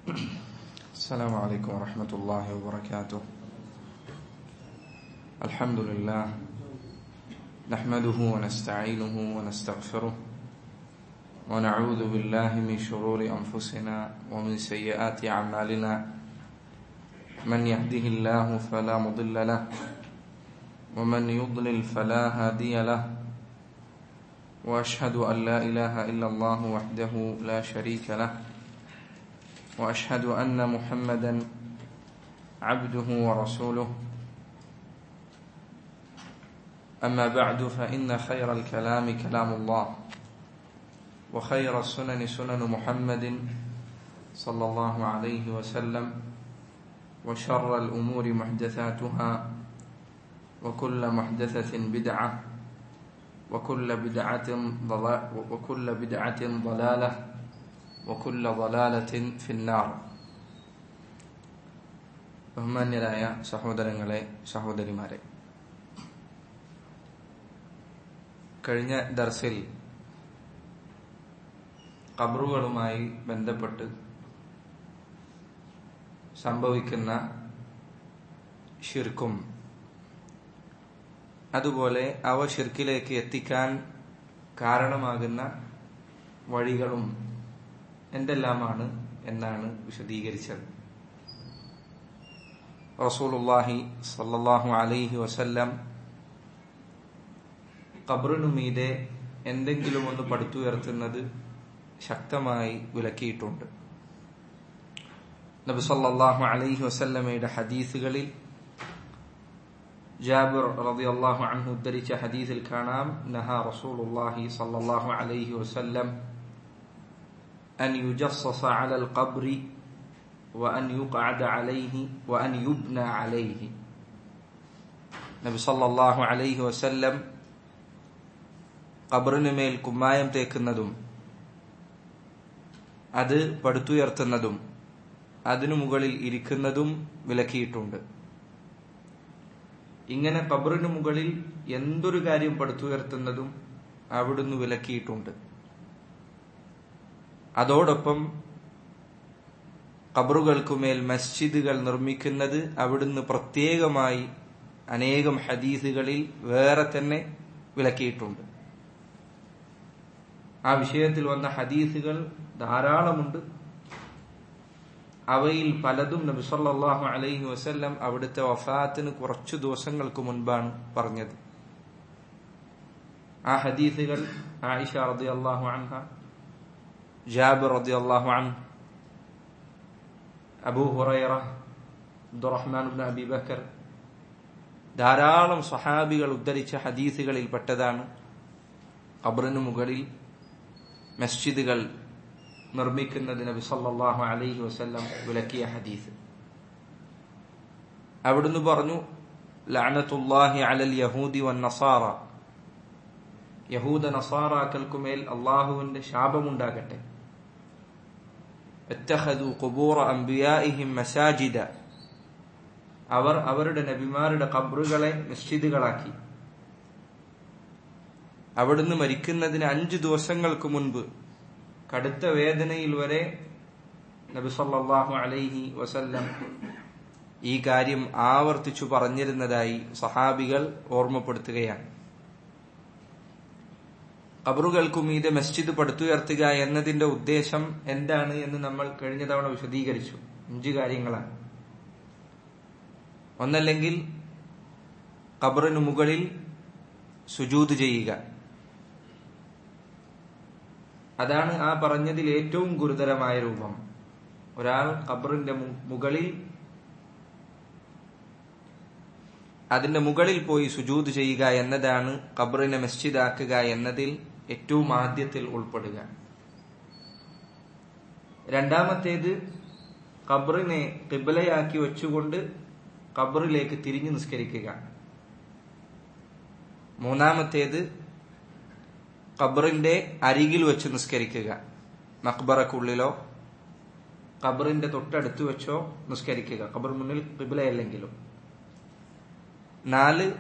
السلام عليكم ورحمة الله وبركاته الحمد لله نحمده ونستعينه ونستغفره ونعوذ بالله من شرور أنفسنا ومن سيئات أعمالنا من يهده الله فلا مضل له ومن يضلل فلا هادي له واشهد ان لا اله الا الله وحده لا شريك له واشهد ان محمدا عبده ورسوله اما بعد فان خير الكلام كلام الله وخير السنن سنن محمد صلى الله عليه وسلم وشر الامور محدثاتها وكل محدثه بدعه وكل بدعة ضلال وكل بدعة ضلالة وكل ضلالة في النار ബഹുമാന്യരായ സഹോദരങ്ങളെ സഹോദരിമാരെ കഴിഞ്ഞ ദർസിൽ കബറുകളുമായി ബന്ധപ്പെട്ട് സംഭവിക്കുന്ന ഷിർക്കും അതുപോലെ അവ ഷിർക്കിലേക്ക് എത്തിക്കാൻ കാരണമാകുന്ന വഴികളും എന്തെല്ലാമാണ് എന്നാണ് വിശദീകരിച്ചത് റസൂലുല്ലാഹി സല്ലാഹു അലൈഹി വസല്ലം ഖബറിനു മീതെ എന്തെങ്കിലും ഒന്ന് പടുത്തുയർത്തുന്നത് ശക്തമായി വിലക്കിയിട്ടുണ്ട് നബി സല്ലാഹു അലൈഹി വസല്ലമയുടെ ഹദീസുകളിൽ ജാബിർ റളിയല്ലാഹു അൻഹു ഉദ്ധരിച്ച ഹദീസിൽ കാണാം നഹ റസൂലുള്ളാഹി സ്വല്ലല്ലാഹു അലൈഹി വസല്ലം أن يجصص على القبر وأن يقعد عليه وأن يبنى عليه നബി സല്ലല്ലാഹു അലൈഹി വസല്ലം ഖബറിന് മേൽ കുമ്മായം തേക്കുന്നതും അത് പടുത്തുയർത്തുന്നതും അതിനു മുകളിൽ ഇരിക്കുന്നതും വിലക്കിയിട്ടുണ്ട് ഇങ്ങനെ കബറിനു മുകളിൽ എന്തൊരു കാര്യം പടുത്തുയർത്തുന്നതും അവിടുന്ന് വിലക്കിയിട്ടുണ്ട് അതോടൊപ്പം കബറുകൾക്കുമേൽ മസ്ജിദുകൾ നിർമ്മിക്കുന്നത് അവിടുന്ന് പ്രത്യേകമായി അനേകം ഹദീസുകളിൽ വേറെ തന്നെ വിലക്കിയിട്ടുണ്ട് ആ വിഷയത്തിൽ വന്ന ഹദീസുകൾ ധാരാളമുണ്ട് അവയിൽ പലതും നബി സല്ലല്ലാഹു അലൈഹി വസല്ലം അവിടുത്തെ വഫാത്തിന് കുറച്ചു ദിവസങ്ങൾക്ക് മുൻപാണ് പറഞ്ഞത് ആ ഹദീസുകൾ ആയിഷ റളിയല്ലാഹു അൻഹ ജാബിർ റളിയല്ലാഹു അൻഹു അബൂ ഹുറൈറ അബ്ദുറഹ്മാൻ ഇബ്നു അബി ബക്കർ ധാരാളം സ്വഹാബികൾ ഉദ്ധരിച്ച ഹദീസുകളിൽ പെട്ടതാണ് ഖബറിന് മുകളിൽ മസ്ജിദുകൾ നിർമ്മിക്കുന്നത് നബി സല്ലല്ലാഹു അലൈഹി വസല്ലം വിലക്കിയ ഹദീസ് അവിടുന്ന് പറഞ്ഞു ലഅനത്തുല്ലാഹി അലൽ യഹൂദി വൻ നസാറ യഹൂദ നസാറാക്കൾക്കുമേൽ അള്ളാഹുവിന്റെ ശാപമുണ്ടാകട്ടെ اتخذوا قبور انبيائهم مساجد അവർ അവരുടെ നബിമാരുടെ ഖബറുകളെ മസ്ജിദുകളാക്കി അവിടുന്ന് മരിക്കുന്നതിന് അഞ്ചു ദിവസങ്ങൾക്ക് മുൻപ് കടുത്ത വേദനയിൽ വരെ നബി സല്ലല്ലാഹു അലൈഹി വസല്ലം ഈ കാര്യം ആവർത്തിച്ചു പറഞ്ഞിരുന്നതായി സഹാബികൾ ഓർമ്മപ്പെടുത്തുകയാണ് കബറുകൾക്കും മീതെ മസ്ജിദ് പടുത്തുയർത്തുക എന്നതിന്റെ ഉദ്ദേശം എന്താണ് എന്ന് നമ്മൾ കഴിഞ്ഞ തവണ വിശദീകരിച്ചു അഞ്ച് കാര്യങ്ങളാണ് ഒന്നല്ലെങ്കിൽ കബറിനു മുകളിൽ സുജൂത് ചെയ്യുക അതാണ് ആ പറഞ്ഞതിൽ ഏറ്റവും ഗുരുതരമായ രൂപം ഒരാൾ ഖബറിന്റെ മുകളിൽ അതിന്റെ മുകളിൽ പോയി സുജൂത് ചെയ്യുക എന്നതാണ് ഖബറിനെ മസ്ജിദാക്കുക എന്നതിൽ ഏറ്റവും ആദ്യത്തിൽ ഉൾപ്പെടുക രണ്ടാമത്തേത് ഖബറിനെ കിബിലയാക്കി വെച്ചുകൊണ്ട് ഖബറിലേക്ക് തിരിഞ്ഞു നിസ്കരിക്കുക മൂന്നാമത്തേത് ഖബറിന്റെ അരികിൽ വെച്ച് നിസ്കരിക്കുക മക്ബറക്കുള്ളിലോ ഖബറിന്റെ തൊട്ടടുത്ത് വെച്ചോ നിസ്കരിക്കുക ഖബർ മുന്നിൽ കിബിലയല്ലെങ്കിലും നാല്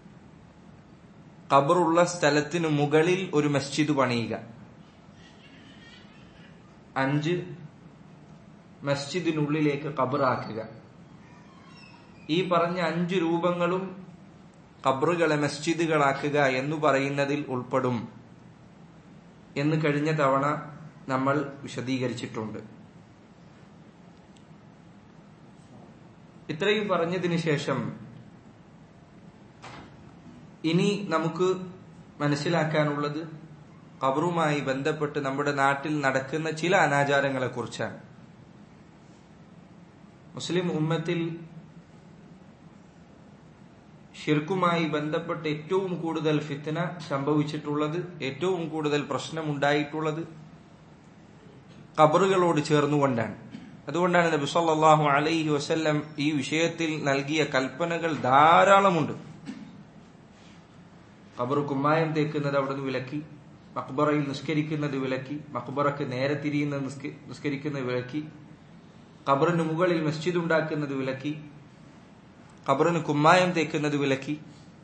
ഖബറുള്ള സ്ഥലത്തിനു മുകളിൽ ഒരു മസ്ജിദ് പണിയുക അഞ്ച് മസ്ജിദിനുള്ളിലേക്ക് കബറാക്കുക ഈ പറഞ്ഞ അഞ്ചു രൂപങ്ങളും കബറുകളെ മസ്ജിദുകളാക്കുക എന്ന് പറയുന്നതിൽ ഉൾപ്പെടും എന്ന് കഴിഞ്ഞ തവണ നമ്മൾ വിശദീകരിച്ചിട്ടുണ്ട് ഇത്രയും പറഞ്ഞതിന് ശേഷം ഇനി നമുക്ക് മനസ്സിലാക്കാനുള്ളത് ഖബറുമായി ബന്ധപ്പെട്ട് നമ്മുടെ നാട്ടിൽ നടക്കുന്ന ചില അനാചാരങ്ങളെ കുറിച്ചാണ് മുസ്ലിം ഉമ്മത്തിൽ ഷിർക്കുമായി ബന്ധപ്പെട്ട് ഏറ്റവും കൂടുതൽ ഫിത്തന സംഭവിച്ചിട്ടുള്ളത് ഏറ്റവും കൂടുതൽ പ്രശ്നമുണ്ടായിട്ടുള്ളത് ഖബറുകളോട് ചേർന്നുകൊണ്ടാണ് അതുകൊണ്ടാണ് നബി സല്ലല്ലാഹു അലൈഹി വസല്ലം ഈ വിഷയത്തിൽ നൽകിയ കൽപ്പനകൾ ധാരാളമുണ്ട് ഖബർ കുമ്മായം തേക്കുന്നത് അവിടെ നിന്ന് വിലക്കി മക്ബറയിൽ നിസ്കരിക്കുന്നത് വിലക്കി മക്ബറക്ക് നേരെ തിരിയുന്ന നിസ്കരിക്കുന്നത് വിലക്കി ഖബറിന് മുകളിൽ മസ്ജിദ് ഉണ്ടാക്കുന്നത് വിലക്കി ഖബറിന് കുമ്മായം തേക്കുന്നത് വിലക്കി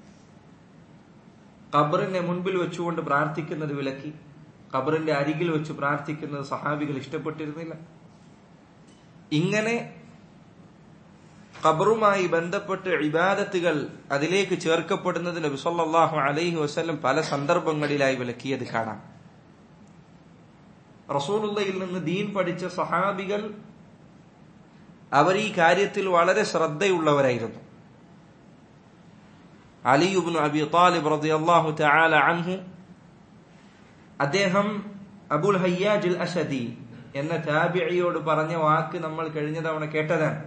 ഖബറിനെ മുൻപിൽ വെച്ചുകൊണ്ട് പ്രാർത്ഥിക്കുന്നത് വിലക്കി ഖബറിന്റെ അരികിൽ വെച്ച് പ്രാർത്ഥിക്കുന്നത് സഹാബികൾ ഇഷ്ടപ്പെട്ടിരുന്നില്ല ഇങ്ങനെ ഖബറുമായി ബന്ധപ്പെട്ട് ഇബാദത്തുകൾ അതിലേക്ക് ചേർക്കപ്പെടുന്നത് നബി സല്ലല്ലാഹു അലൈഹി വസല്ലം പല സന്ദർഭങ്ങളിലായി വിലക്കിയത് കാണാം റസൂലുള്ളയിൽ നിന്ന് ദീൻ പഠിച്ച സഹാബികൾ അവർ ഈ കാര്യത്തിൽ വളരെ ശ്രദ്ധയുള്ളവരായിരുന്നു അലിയുബ്നു അബി താലിബ് റളിയല്ലാഹു തആല അൻഹു അദ്ദേഹം അബുൽ ഹയ്യാജ് അൽ അസദി എന്ന താബിഇയോട് പറഞ്ഞ വാക്ക് നമ്മൾ കഴിഞ്ഞ തവണ കേട്ടതാണ്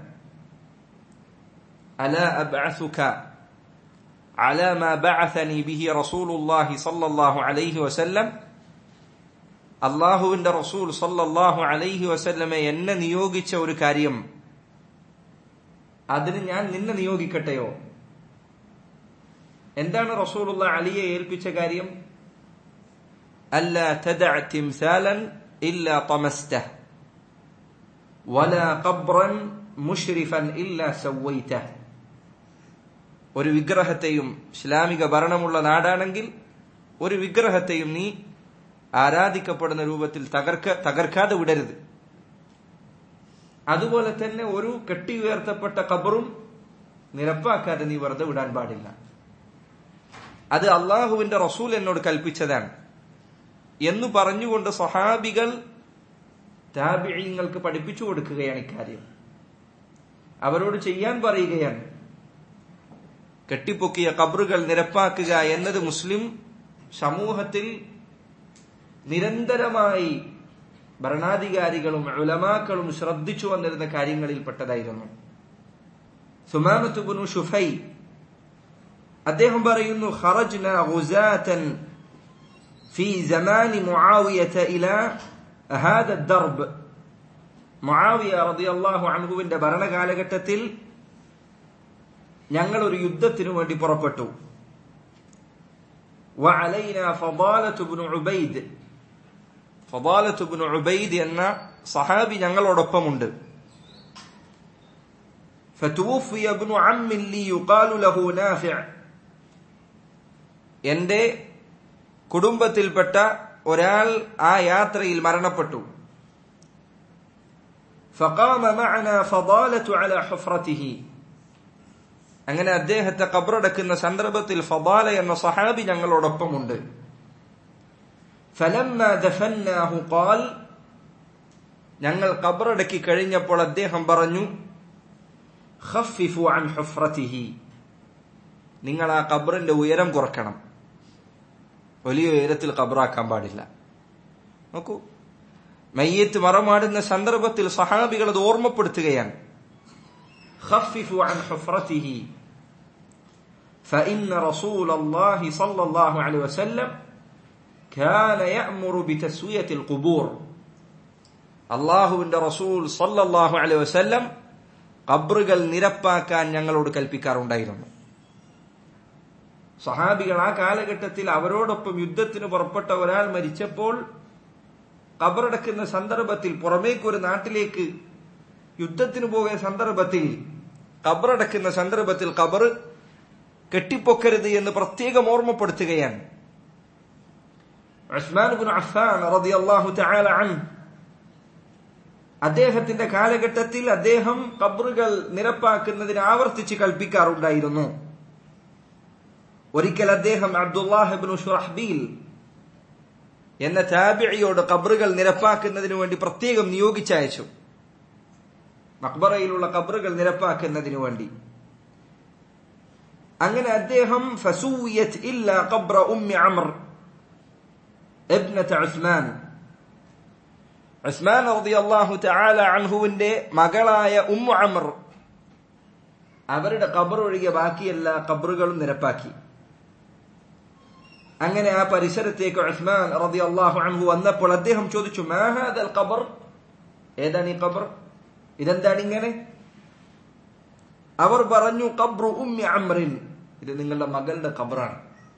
അല അബ്അസുക على ما بعثني به رسول الله صلى الله عليه وسلم അള്ളാഹുവിന്റെ റസൂൽ സല്ലല്ലാഹു അലൈഹി വസല്ലമെ എന്നെ നിയോഗിച്ച ഒരു കാര്യം അതിന് ഞാൻ നിന്നെ നിയോഗിക്കട്ടെയോ എന്താണ് റസൂലുള്ള അലിയെ ഏൽപ്പിച്ച കാര്യം അല്ല തദഅ തിംസാലൻ ഇല്ല طمسته ولا قبرا مشرفا إلا سويته ഒരു വിഗ്രഹത്തെയും ഇസ്ലാമിക ഭരണമുള്ള നാടാണെങ്കിൽ ഒരു വിഗ്രഹത്തെയും നീ ആരാധിക്കപ്പെടുന്ന രൂപത്തിൽ തകർക്ക തകർക്കാതെ വിടരുത് അതുപോലെ തന്നെ ഒരു കെട്ടി ഉയർത്തപ്പെട്ട കബറും നിരപ്പാക്കാതെ നീ വെറുതെ വിടാൻ പാടില്ല അത് അള്ളാഹുവിന്റെ റസൂൽ എന്നോട് കൽപ്പിച്ചതാണ് എന്ന് പറഞ്ഞുകൊണ്ട് സഹാബികൾ താബിങ്ങൾക്ക് പഠിപ്പിച്ചു കൊടുക്കുകയാണ് ഇക്കാര്യം അവരോട് ചെയ്യാൻ പറയുകയാണ് കെട്ടിപ്പൊക്കിയ കബറുകൾ നിരപ്പാക്കുക എന്നത് മുസ്ലിം സമൂഹത്തിൽ നിരന്തരമായി ഭരണാധികാരികളും ഉലമാക്കളും ശ്രദ്ധിച്ചു വന്നിരുന്ന കാര്യങ്ങളിൽപ്പെട്ടതായിരുന്നു സുമാമത്തുബുനു ഷുഫൈ അദ്ദേഹം പറയുന്നു ഖറജ്ന ഗുസാതൻ في زمان معاوية إلى هذا الدرب മുആവിയ റളിയല്ലാഹു അൻഹുവിന്റെ ഭരണകാലഘട്ടത്തിൽ ഞങ്ങൾ ഒരു യുദ്ധത്തിനു വേണ്ടി പുറപ്പെട്ടു وعلينا فضالة بن عبيد فضالة بن عبيد എന്ന സഹാബി ഞങ്ങളോടൊപ്പമുണ്ട് فتوفي ابن عم لي يقال له نافع എന്റെ കുടുംബത്തിൽപ്പെട്ട ഒരാൾ ആ യാത്രയിൽ മരണപ്പെട്ടു فقام معنا فضالة على حفرته അങ്ങനെ അദ്ദേഹത്തെ കബറടക്കുന്ന സന്ദർഭത്തിൽ ഫബാല എന്ന സഹാബി ഞങ്ങളോടൊപ്പമുണ്ട് فلما دفناه قال ഞങ്ങൾ കബറടക്കി കഴിഞ്ഞപ്പോൾ അദ്ദേഹം പറഞ്ഞു خففوا عن حفرته നിങ്ങൾ ആ കബറിന്റെ ഉയരം കുറക്കണം വലിയ ഉയരത്തിൽ കബറാക്കാൻ പാടില്ല നോക്കൂ മയ്യത്ത് മറമാടുന്ന സന്ദർഭത്തിൽ സഹാബികൾ അത് ഓർമ്മപ്പെടുത്തുകയാണ് خففوا عن حفرته فإن رسول الله صلى الله عليه وسلم كان يأمر بتسوية القبور അള്ളാഹുവിന്റെ റസൂൽ സല്ലല്ലാഹു അലൈഹി വസല്ലം കബറുകൾ നിരപ്പാക്കാൻ ഞങ്ങളോട് കൽപ്പിക്കാറുണ്ടായിരുന്നു സഹാബികൾ ആ കാലഘട്ടത്തിൽ അവരോടൊപ്പം യുദ്ധത്തിന് പുറപ്പെട്ട ഒരാൾ മരിച്ചപ്പോൾ കബറടക്കുന്ന സന്ദർഭത്തിൽ പുറമേക്ക് ഒരു നാട്ടിലേക്ക് യുദ്ധത്തിന് പോയ സന്ദർഭത്തിൽ കബറടക്കുന്ന സന്ദർഭത്തിൽ കബർ കെട്ടിപ്പൊക്കരുത് എന്ന് പ്രത്യേകം ഓർമ്മപ്പെടുത്തുകയാണ് ഉസ്മാൻ ബിൻ അഫ്ഫാൻ റളിയല്ലാഹു തആല അൻഹു അദ്ദേഹത്തിന്റെ കാലഘട്ടത്തിൽ അദ്ദേഹം കബറുകൾ നിരപ്പാക്കുന്നതിന് ആവർത്തിച്ച് കൽപ്പിക്കാറുണ്ടായിരുന്നു ഒരിക്കൽ അദ്ദേഹം അബ്ദുല്ലാഹിബ്നു ഷുറഹ്ബീൽ എന്ന താബിഴിയോട് കബറുകൾ നിരപ്പാക്കുന്നതിന് വേണ്ടി പ്രത്യേകം നിയോഗിച്ചയച്ചു മക്ബറയിലുള്ള കബറുകൾ നിരപ്പാക്കുന്നതിന് വേണ്ടി അങ്ങനെ അദ്ദേഹം ഫസൂയത് ഇല്ല ഖബ്ര ഉമ്മി അമർ ഇബ്നത്ത് ഉസ്മാൻ ഉസ്മാൻ റളിയല്ലാഹു തആല അൻഹുവിന്റെ മകളായ ഉമ്മു അമർ അവരുടെ ഖബർ ഒഴികെ ബാക്കിയെല്ലാ ഖബറുകളും നിരപ്പാക്കി അങ്ങനെ ആ പരിസരത്തേക്ക് ഉസ്മാൻ റളിയല്ലാഹു അൻഹു വന്നപ്പോൾ അദ്ദേഹം ചോദിച്ചു മാ ഹാദൽ ഖബർ ഏതാണ് ഈ ഖബർ ഇതെന്താണ് ഇങ്ങനെ അവർ പറഞ്ഞു ഖബ്റു ഉമ്മി അമ്രിൻ ഇത് നിങ്ങളുടെ മകളുടെ ഖബറാണ്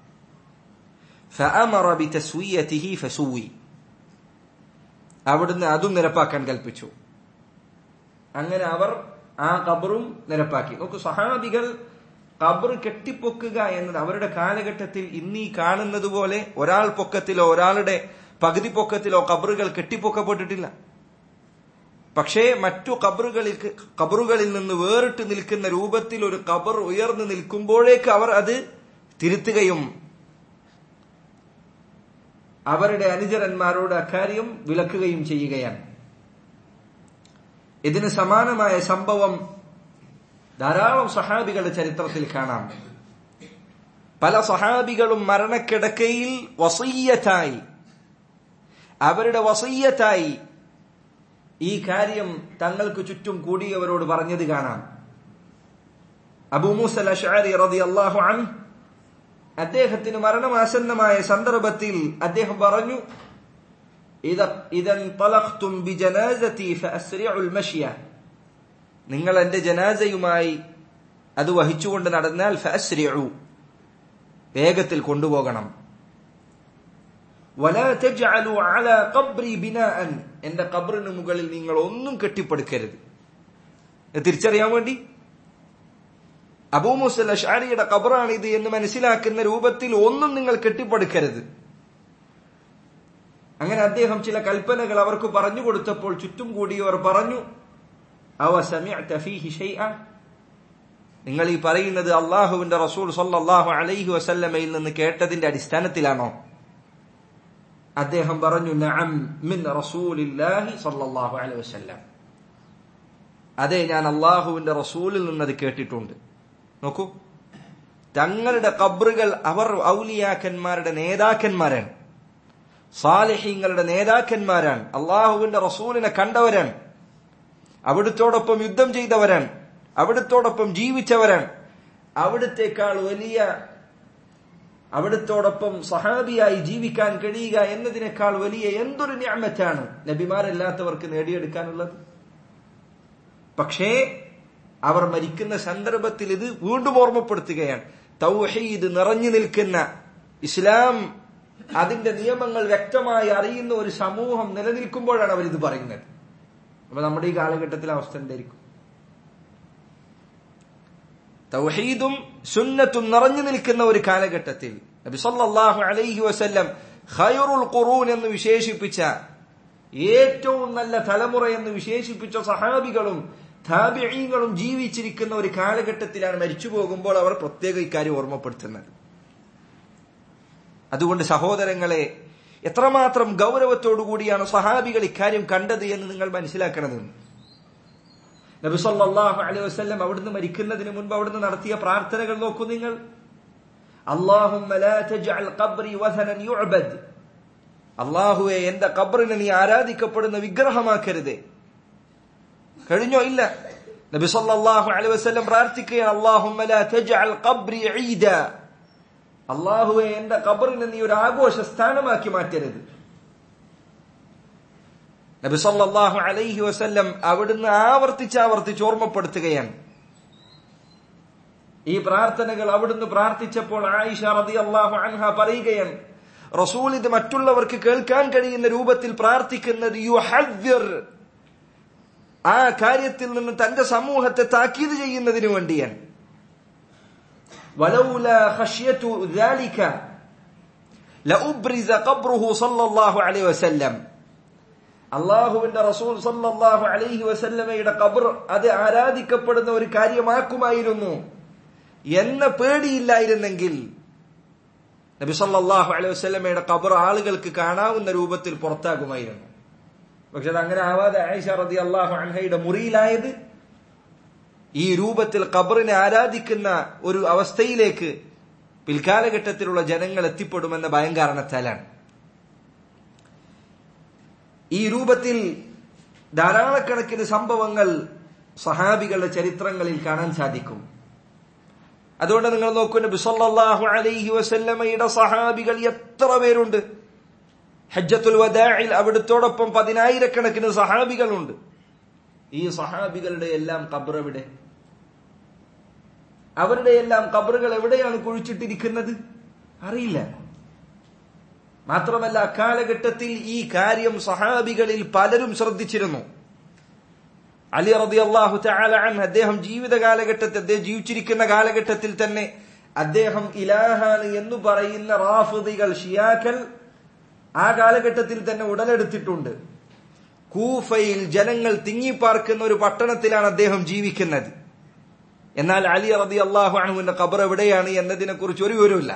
فأمر بتسويته فسوي അവിടുന്ന് അതും നിരപ്പാക്കാൻ കൽപ്പിച്ചു അങ്ങനെ അവർ ആ ഖബറും നിരപ്പാക്കി നോക്കൂ സഹാബികൾ ഖബർ കെട്ടിപ്പൊക്കുക എന്നത് അവരുടെ കാലഘട്ടത്തിൽ ഇന്നീ കാണുന്നത് പോലെ ഒരാൾ പൊക്കത്തിലോ ഒരാളുടെ പകുതി പൊക്കത്തിലോ ഖബറുകൾ കെട്ടിപ്പൊക്കപ്പെട്ടിട്ടില്ല പക്ഷേ മറ്റു ഖബറുകളിൽ ഖബറുകളിൽ നിന്ന് വേറിട്ട് നിൽക്കുന്ന രൂപത്തിൽ ഒരു ഖബർ ഉയർന്നു നിൽക്കുമ്പോഴേക്ക് അവർ അത് തിരുത്തുകയും അവരുടെ അനുചരന്മാരോട് അക്കാര്യം വിലക്കുകയും ചെയ്യുകയാണ് ഇതിന് സമാനമായ സംഭവം ധാരാളം സഹാബികളുടെ ചരിത്രത്തിൽ കാണാം പല സഹാബികളും മരണക്കിടക്കയിൽ വസയ്യത്തായി അവരുടെ വസയ്യത്തായി ഈ കാര്യം തങ്ങൾക്ക് ചുറ്റും കൂടിയവരോട് പറഞ്ഞത് കാണാം അബൂ മൂസൽ അഷ്അരി റളിയല്ലാഹു അൻഹു അദ്ദേഹത്തിന് മരണമാസന്നമായ സന്ദർഭത്തിൽ അദ്ദേഹം പറഞ്ഞു നിങ്ങൾ എന്റെ ജനാസയുമായി അത് വഹിച്ചുകൊണ്ട് നടന്നാൽ വേഗത്തിൽ കൊണ്ടുപോകണം എന്റെ കബറിന് മുകളിൽ നിങ്ങൾ ഒന്നും കെട്ടിപ്പടുക്കരുത് തിരിച്ചറിയാൻ വേണ്ടി അബൂമുസൽ അഷാരിയുടെ കബറാണിത് എന്ന് മനസ്സിലാക്കുന്ന രൂപത്തിൽ ഒന്നും നിങ്ങൾ കെട്ടിപ്പടുക്കരുത് അങ്ങനെ അദ്ദേഹം ചില കൽപ്പനകൾ അവർക്ക് പറഞ്ഞു കൊടുത്തപ്പോൾ ചുറ്റും കൂടിയവർ പറഞ്ഞു അവ നിങ്ങൾ ഈ പറയുന്നത് അള്ളാഹുവിന്റെ റസൂൽ സല്ലാഹു അലൈഹി വസല്ലമയിൽ നിന്ന് കേട്ടതിന്റെ അടിസ്ഥാനത്തിലാണോ അദ്ദേഹം പറഞ്ഞു നഅം മിൻ റസൂലില്ലാഹി സല്ലല്ലാഹു അലൈഹി വസല്ലം അതെ ഞാൻ അള്ളാഹുവിന്റെ റസൂലിൽ നിന്നത് കേട്ടിട്ടുണ്ട് നോക്കൂ തങ്ങളുടെ കബ്റുകൾ അവർ ഔലിയാക്കന്മാരുടെ നേതാക്കന്മാരാണ് സാലിഹ്യങ്ങളുടെ നേതാക്കന്മാരാണ് അള്ളാഹുവിന്റെ റസൂലിനെ കണ്ടവരാണ് അവിടുത്തോടൊപ്പം യുദ്ധം ചെയ്തവരാണ് അവിടുത്തോടൊപ്പം ജീവിച്ചവരാണ് അവിടുത്തേക്കാൾ വലിയ അവിടുത്തോടൊപ്പം സഹാബിയായി ജീവിക്കാൻ കഴിയുക എന്നതിനേക്കാൾ വലിയ എന്തൊരു ഞാമറ്റാണ് നബിമാരല്ലാത്തവർക്ക് നേടിയെടുക്കാനുള്ളത് പക്ഷേ അവർ മരിക്കുന്ന സന്ദർഭത്തിൽ ഇത് വീണ്ടും ഓർമ്മപ്പെടുത്തുകയാണ് തൗഹീദ് നിറഞ്ഞു നിൽക്കുന്ന ഇസ്ലാം അതിന്റെ നിയമങ്ങൾ വ്യക്തമായി അറിയുന്ന ഒരു സമൂഹം നിലനിൽക്കുമ്പോഴാണ് അവരിത് പറയുന്നത് അപ്പൊ നമ്മുടെ ഈ കാലഘട്ടത്തിലെ അവസ്ഥ എന്തായിരിക്കും തൗഹീദും സുന്നത്തും നിറഞ്ഞു നിൽക്കുന്ന ഒരു കാലഘട്ടത്തിൽ നബി സല്ലല്ലാഹു അലൈഹി വസല്ലം ഖൈറുൽ ഖുറൂൻ എന്ന് വിശേഷിപ്പിച്ച ഏറ്റവും നല്ല തലമുറ എന്ന് വിശേഷിപ്പിച്ച സഹാബികളും താബിഈങ്ങളും ജീവിച്ചിരിക്കുന്ന ഒരു കാലഘട്ടത്തിലാണ് മരിച്ചു പോകുമ്പോൾ അവർ പ്രത്യേക ഇക്കാര്യം ഓർമ്മപ്പെടുത്തുന്നത് അതുകൊണ്ട് സഹോദരങ്ങളെ എത്രമാത്രം ഗൗരവത്തോടുകൂടിയാണ് സഹാബികൾ ഇക്കാര്യം കണ്ടത് എന്ന് നിങ്ങൾ മനസ്സിലാക്കണമെന്ന് നബി സല്ലല്ലാഹു അലൈഹി വസല്ലം അവിടുന്ന് മരിക്കുന്നതിന് മുൻപ് അവിടുന്ന് നടത്തിയ പ്രാർത്ഥനകൾ നോക്കൂ നിങ്ങൾ അല്ലാഹുമ്മ ലാ തജ്അൽ ഖബ്രി വസനൻ യുഅബദ് അല്ലാഹുവേ എന്റെ ഖബറിനെ നീ ആരാധിക്കപ്പെടുന്ന വിഗ്രഹമാക്കരുതേ കഴിഞ്ഞോ ഇല്ല നബി സല്ലല്ലാഹു അലൈഹി വസല്ലം പ്രാർത്ഥിക്കുകയാണ് അല്ലാഹുമ്മ ലാ തജ്അൽ ഖബ്രി ഈദ അല്ലാഹുവേ എന്റെ ഖബറിനെ നീ ഒരു ആഘോഷ സ്ഥാനമാക്കി മാറ്റരുത് നബി സല്ലല്ലാഹു അലൈഹി വസല്ലം അവിടുന്ന് ആവർത്തിച്ച് ആവർത്തിച്ച് ഓർമ്മപ്പെടുത്തുകയാണ് ഈ പ്രാർത്ഥനകൾ അവിടുന്ന് പ്രാർത്ഥിച്ചപ്പോൾ ആയിഷ റളിയല്ലാഹു അൻഹ പറയുകയാണ് റസൂൽ ഇത് മറ്റുള്ളവർക്ക് കേൾക്കാൻ കഴിയുന്ന രൂപത്തിൽ പ്രാർത്ഥിക്കുന്നത് യുഹദ്ദിർ ആ കാര്യത്തിൽ നിന്ന് തന്റെ സമൂഹത്തെ താക്കീത് ചെയ്യുന്നതിന് വേണ്ടിയാണ് ولولا خشية ذلك لأبرز قبره صلى الله عليه وسلم അള്ളാഹുവിന്റെ റസൂൽ സല്ലല്ലാഹു അലൈഹി വസല്ലമയുടെ ഖബർ അത് ആരാധിക്കപ്പെടുന്ന ഒരു കാര്യമാക്കുമായിരുന്നു എന്ന പേടിയില്ലായിരുന്നെങ്കിൽ നബി സല്ലല്ലാഹു അലൈഹി വസല്ലമയുടെ ഖബർ ആളുകൾക്ക് കാണാവുന്ന രൂപത്തിൽ പുറത്താകുമായിരുന്നു പക്ഷെ അത് അങ്ങനെ ആവാതെ ആയിഷ റതി അള്ളാഹു അൻഹയുടെ മുറിയിലായത് ഈ രൂപത്തിൽ ഖബറിനെ ആരാധിക്കുന്ന ഒരു അവസ്ഥയിലേക്ക് പിൽക്കാലഘട്ടത്തിലുള്ള ജനങ്ങൾ എത്തിപ്പെടുമെന്ന ഭയം കാരണത്താലാണ് ഈ രൂപത്തിൽ ധാരാളക്കണക്കിന് സംഭവങ്ങൾ സഹാബികളുടെ ചരിത്രങ്ങളിൽ കാണാൻ സാധിക്കും അതുകൊണ്ട് നിങ്ങൾ നോക്കൂ നബി സല്ലല്ലാഹു അലൈഹി വസല്ലമയുടെ സഹാബികൾ എത്ര പേരുണ്ട് ഹജ്ജത്തുൽ വദാഇൽ അവിടുത്തോടൊപ്പം പതിനായിരക്കണക്കിന് സഹാബികളുണ്ട് ഈ സഹാബികളുടെ എല്ലാം ഖബർ എവിടെ അവരുടെ എല്ലാം ഖബറുകൾ എവിടെയാണ് കുഴിച്ചിട്ടിരിക്കുന്നത് അറിയില്ല മാത്രമല്ല അക്കാലഘട്ടത്തിൽ ഈ കാര്യം സഹാബികളിൽ പലരും ശ്രദ്ധിച്ചിരുന്നു അലി റതി അള്ളാഹു അൻ അദ്ദേഹം ജീവിത കാലഘട്ടത്തിൽ അദ്ദേഹം ജീവിച്ചിരിക്കുന്ന കാലഘട്ടത്തിൽ തന്നെ അദ്ദേഹം ഇലാഹാണ് എന്ന് പറയുന്ന റാഫിദികൾ ഷിയാക്കൽ ആ കാലഘട്ടത്തിൽ തന്നെ ഉടലെടുത്തിട്ടുണ്ട് കൂഫയിൽ ജനങ്ങൾ തിങ്ങിപ്പാർക്കുന്ന ഒരു പട്ടണത്തിലാണ് അദ്ദേഹം ജീവിക്കുന്നത് എന്നാൽ അലി റതി അള്ളാഹു അണുവിന്റെ ഖബർ എവിടെയാണ് എന്നതിനെ കുറിച്ച് ഒരു വിവരമില്ല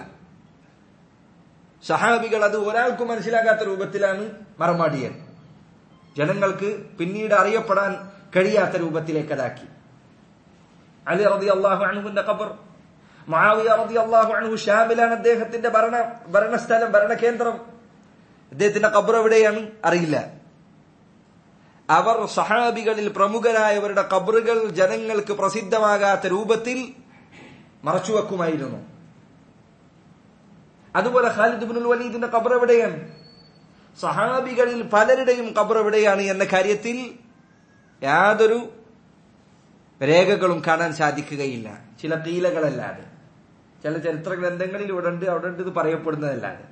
സഹാബികൾ അത് ഒരാൾക്കും മനസ്സിലാകാത്ത രൂപത്തിലാണ് മറമാടിയത് ജനങ്ങൾക്ക് പിന്നീട് അറിയപ്പെടാൻ കഴിയാത്ത രൂപത്തിലേക്ക് അതാക്കി അലി റതി അള്ളാഹു അണുവിന്റെ ഖബർ മാവിയ റതി അള്ളാഹു അണു ഷാമിലാണ് അദ്ദേഹത്തിന്റെ ഭരണ ഭരണസ്ഥലം ഭരണകേന്ദ്രം അദ്ദേഹത്തിന്റെ ഖബർ എവിടെയാണ് അറിയില്ല അവർ സഹാബികളിൽ പ്രമുഖരായവരുടെ ഖബറുകൾ ജനങ്ങൾക്ക് പ്രസിദ്ധമാകാത്ത രൂപത്തിൽ മറച്ചുവെക്കുമായിരുന്നു അതുപോലെ ഖാലിദ് ബിനുൽ വലീദിന്റെ ഖബർ എവിടെയാണ് സഹാബികളിൽ പലരുടെയും ഖബർ എവിടെയാണ് എന്ന കാര്യത്തിൽ യാതൊരു രേഖകളും കാണാൻ സാധിക്കുകയില്ല ചില കീലകളല്ലാതെ ചില ചരിത്ര ഗ്രന്ഥങ്ങളിൽ ഇവിടെ ഉണ്ട് അവിടെ ഉണ്ട് ഇത് പറയപ്പെടുന്നതല്ലാതെ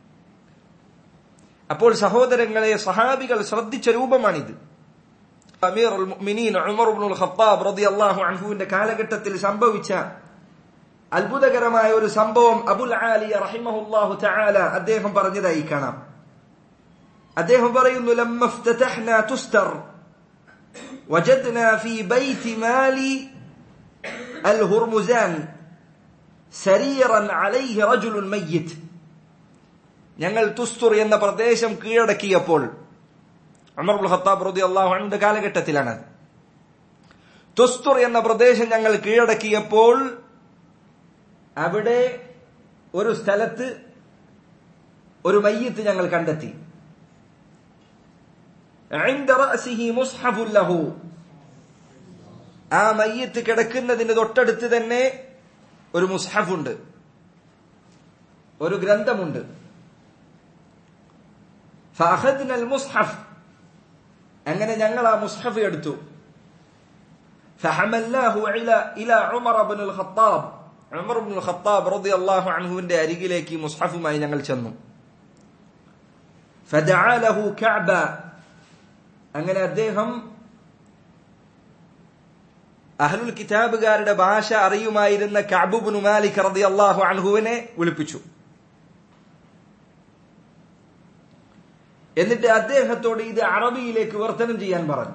അപ്പോൾ സഹോദരങ്ങളെ സഹാബികൾ ശ്രദ്ധിച്ച രൂപമാണിത് അമീർ മുഅ്മിനീൻ ഉമർ ഇബ്നുൽ ഖത്താബ് റളിയല്ലാഹു അൻഹുവിന്റെ കാലഘട്ടത്തിൽ സംഭവിച്ച അത്ഭുതകരമായ ഒരു സംഭവം അബുൽ ആലിയ റഹിമഹുല്ലാഹു തആല അദ്ദേഹം പറഞ്ഞതായി കാണാം അദ്ദേഹം പറയുന്നു ലമ്മ افتتحنا تستر وجدنا في بيت مالي الهرمزان سريرا عليه رجل ميت ഞങ്ങൾ തുസ്തുർ എന്ന പ്രദേശം കീഴടക്കിയപ്പോൾ അമർബുൽ ഖത്താബ് റതി അള്ളാഹു അൻഹുന്റെ കാലഘട്ടത്തിലാണ് തുസ്തുർ എന്ന പ്രദേശം ഞങ്ങൾ കീഴടക്കിയപ്പോൾ അവിടെ ഒരു സ്ഥലത്ത് ഒരു മയ്യത്ത് ഞങ്ങൾ കണ്ടെത്തി عند رأسه مصحف له ആ മയ്യത്ത് കിടക്കുന്നതിന് തൊട്ടടുത്ത് തന്നെ ഒരു മുസ്ഹഫുണ്ട് ഒരു ഗ്രന്ഥമുണ്ട് فأخذنا المصحف അങ്ങനെ ഞങ്ങൾ ആ മുസ്ഹഫ് എടുത്തു فحملناه إلى إلى عمر بن الخطاب عمر بن الخطاب رضي الله عنه ന്റെ അരികിലേക്ക് മുസ്ഹഫുമായി ഞങ്ങൾ ചെന്നു فدعا له كعب അങ്ങനെ അദ്ദേഹം അഹ്ലുൽ കിതാബുകാരുടെ ഭാഷ അറിയുമായിരുന്ന കഅബുബ്നു മാലിക് റളിയല്ലാഹു അൻഹുവിനെ വിളിപ്പിച്ചു എന്നിട്ട് അദ്ദേഹത്തോട് ഇത് അറബിയിലേക്ക് വർത്തനം ചെയ്യാൻ പറഞ്ഞു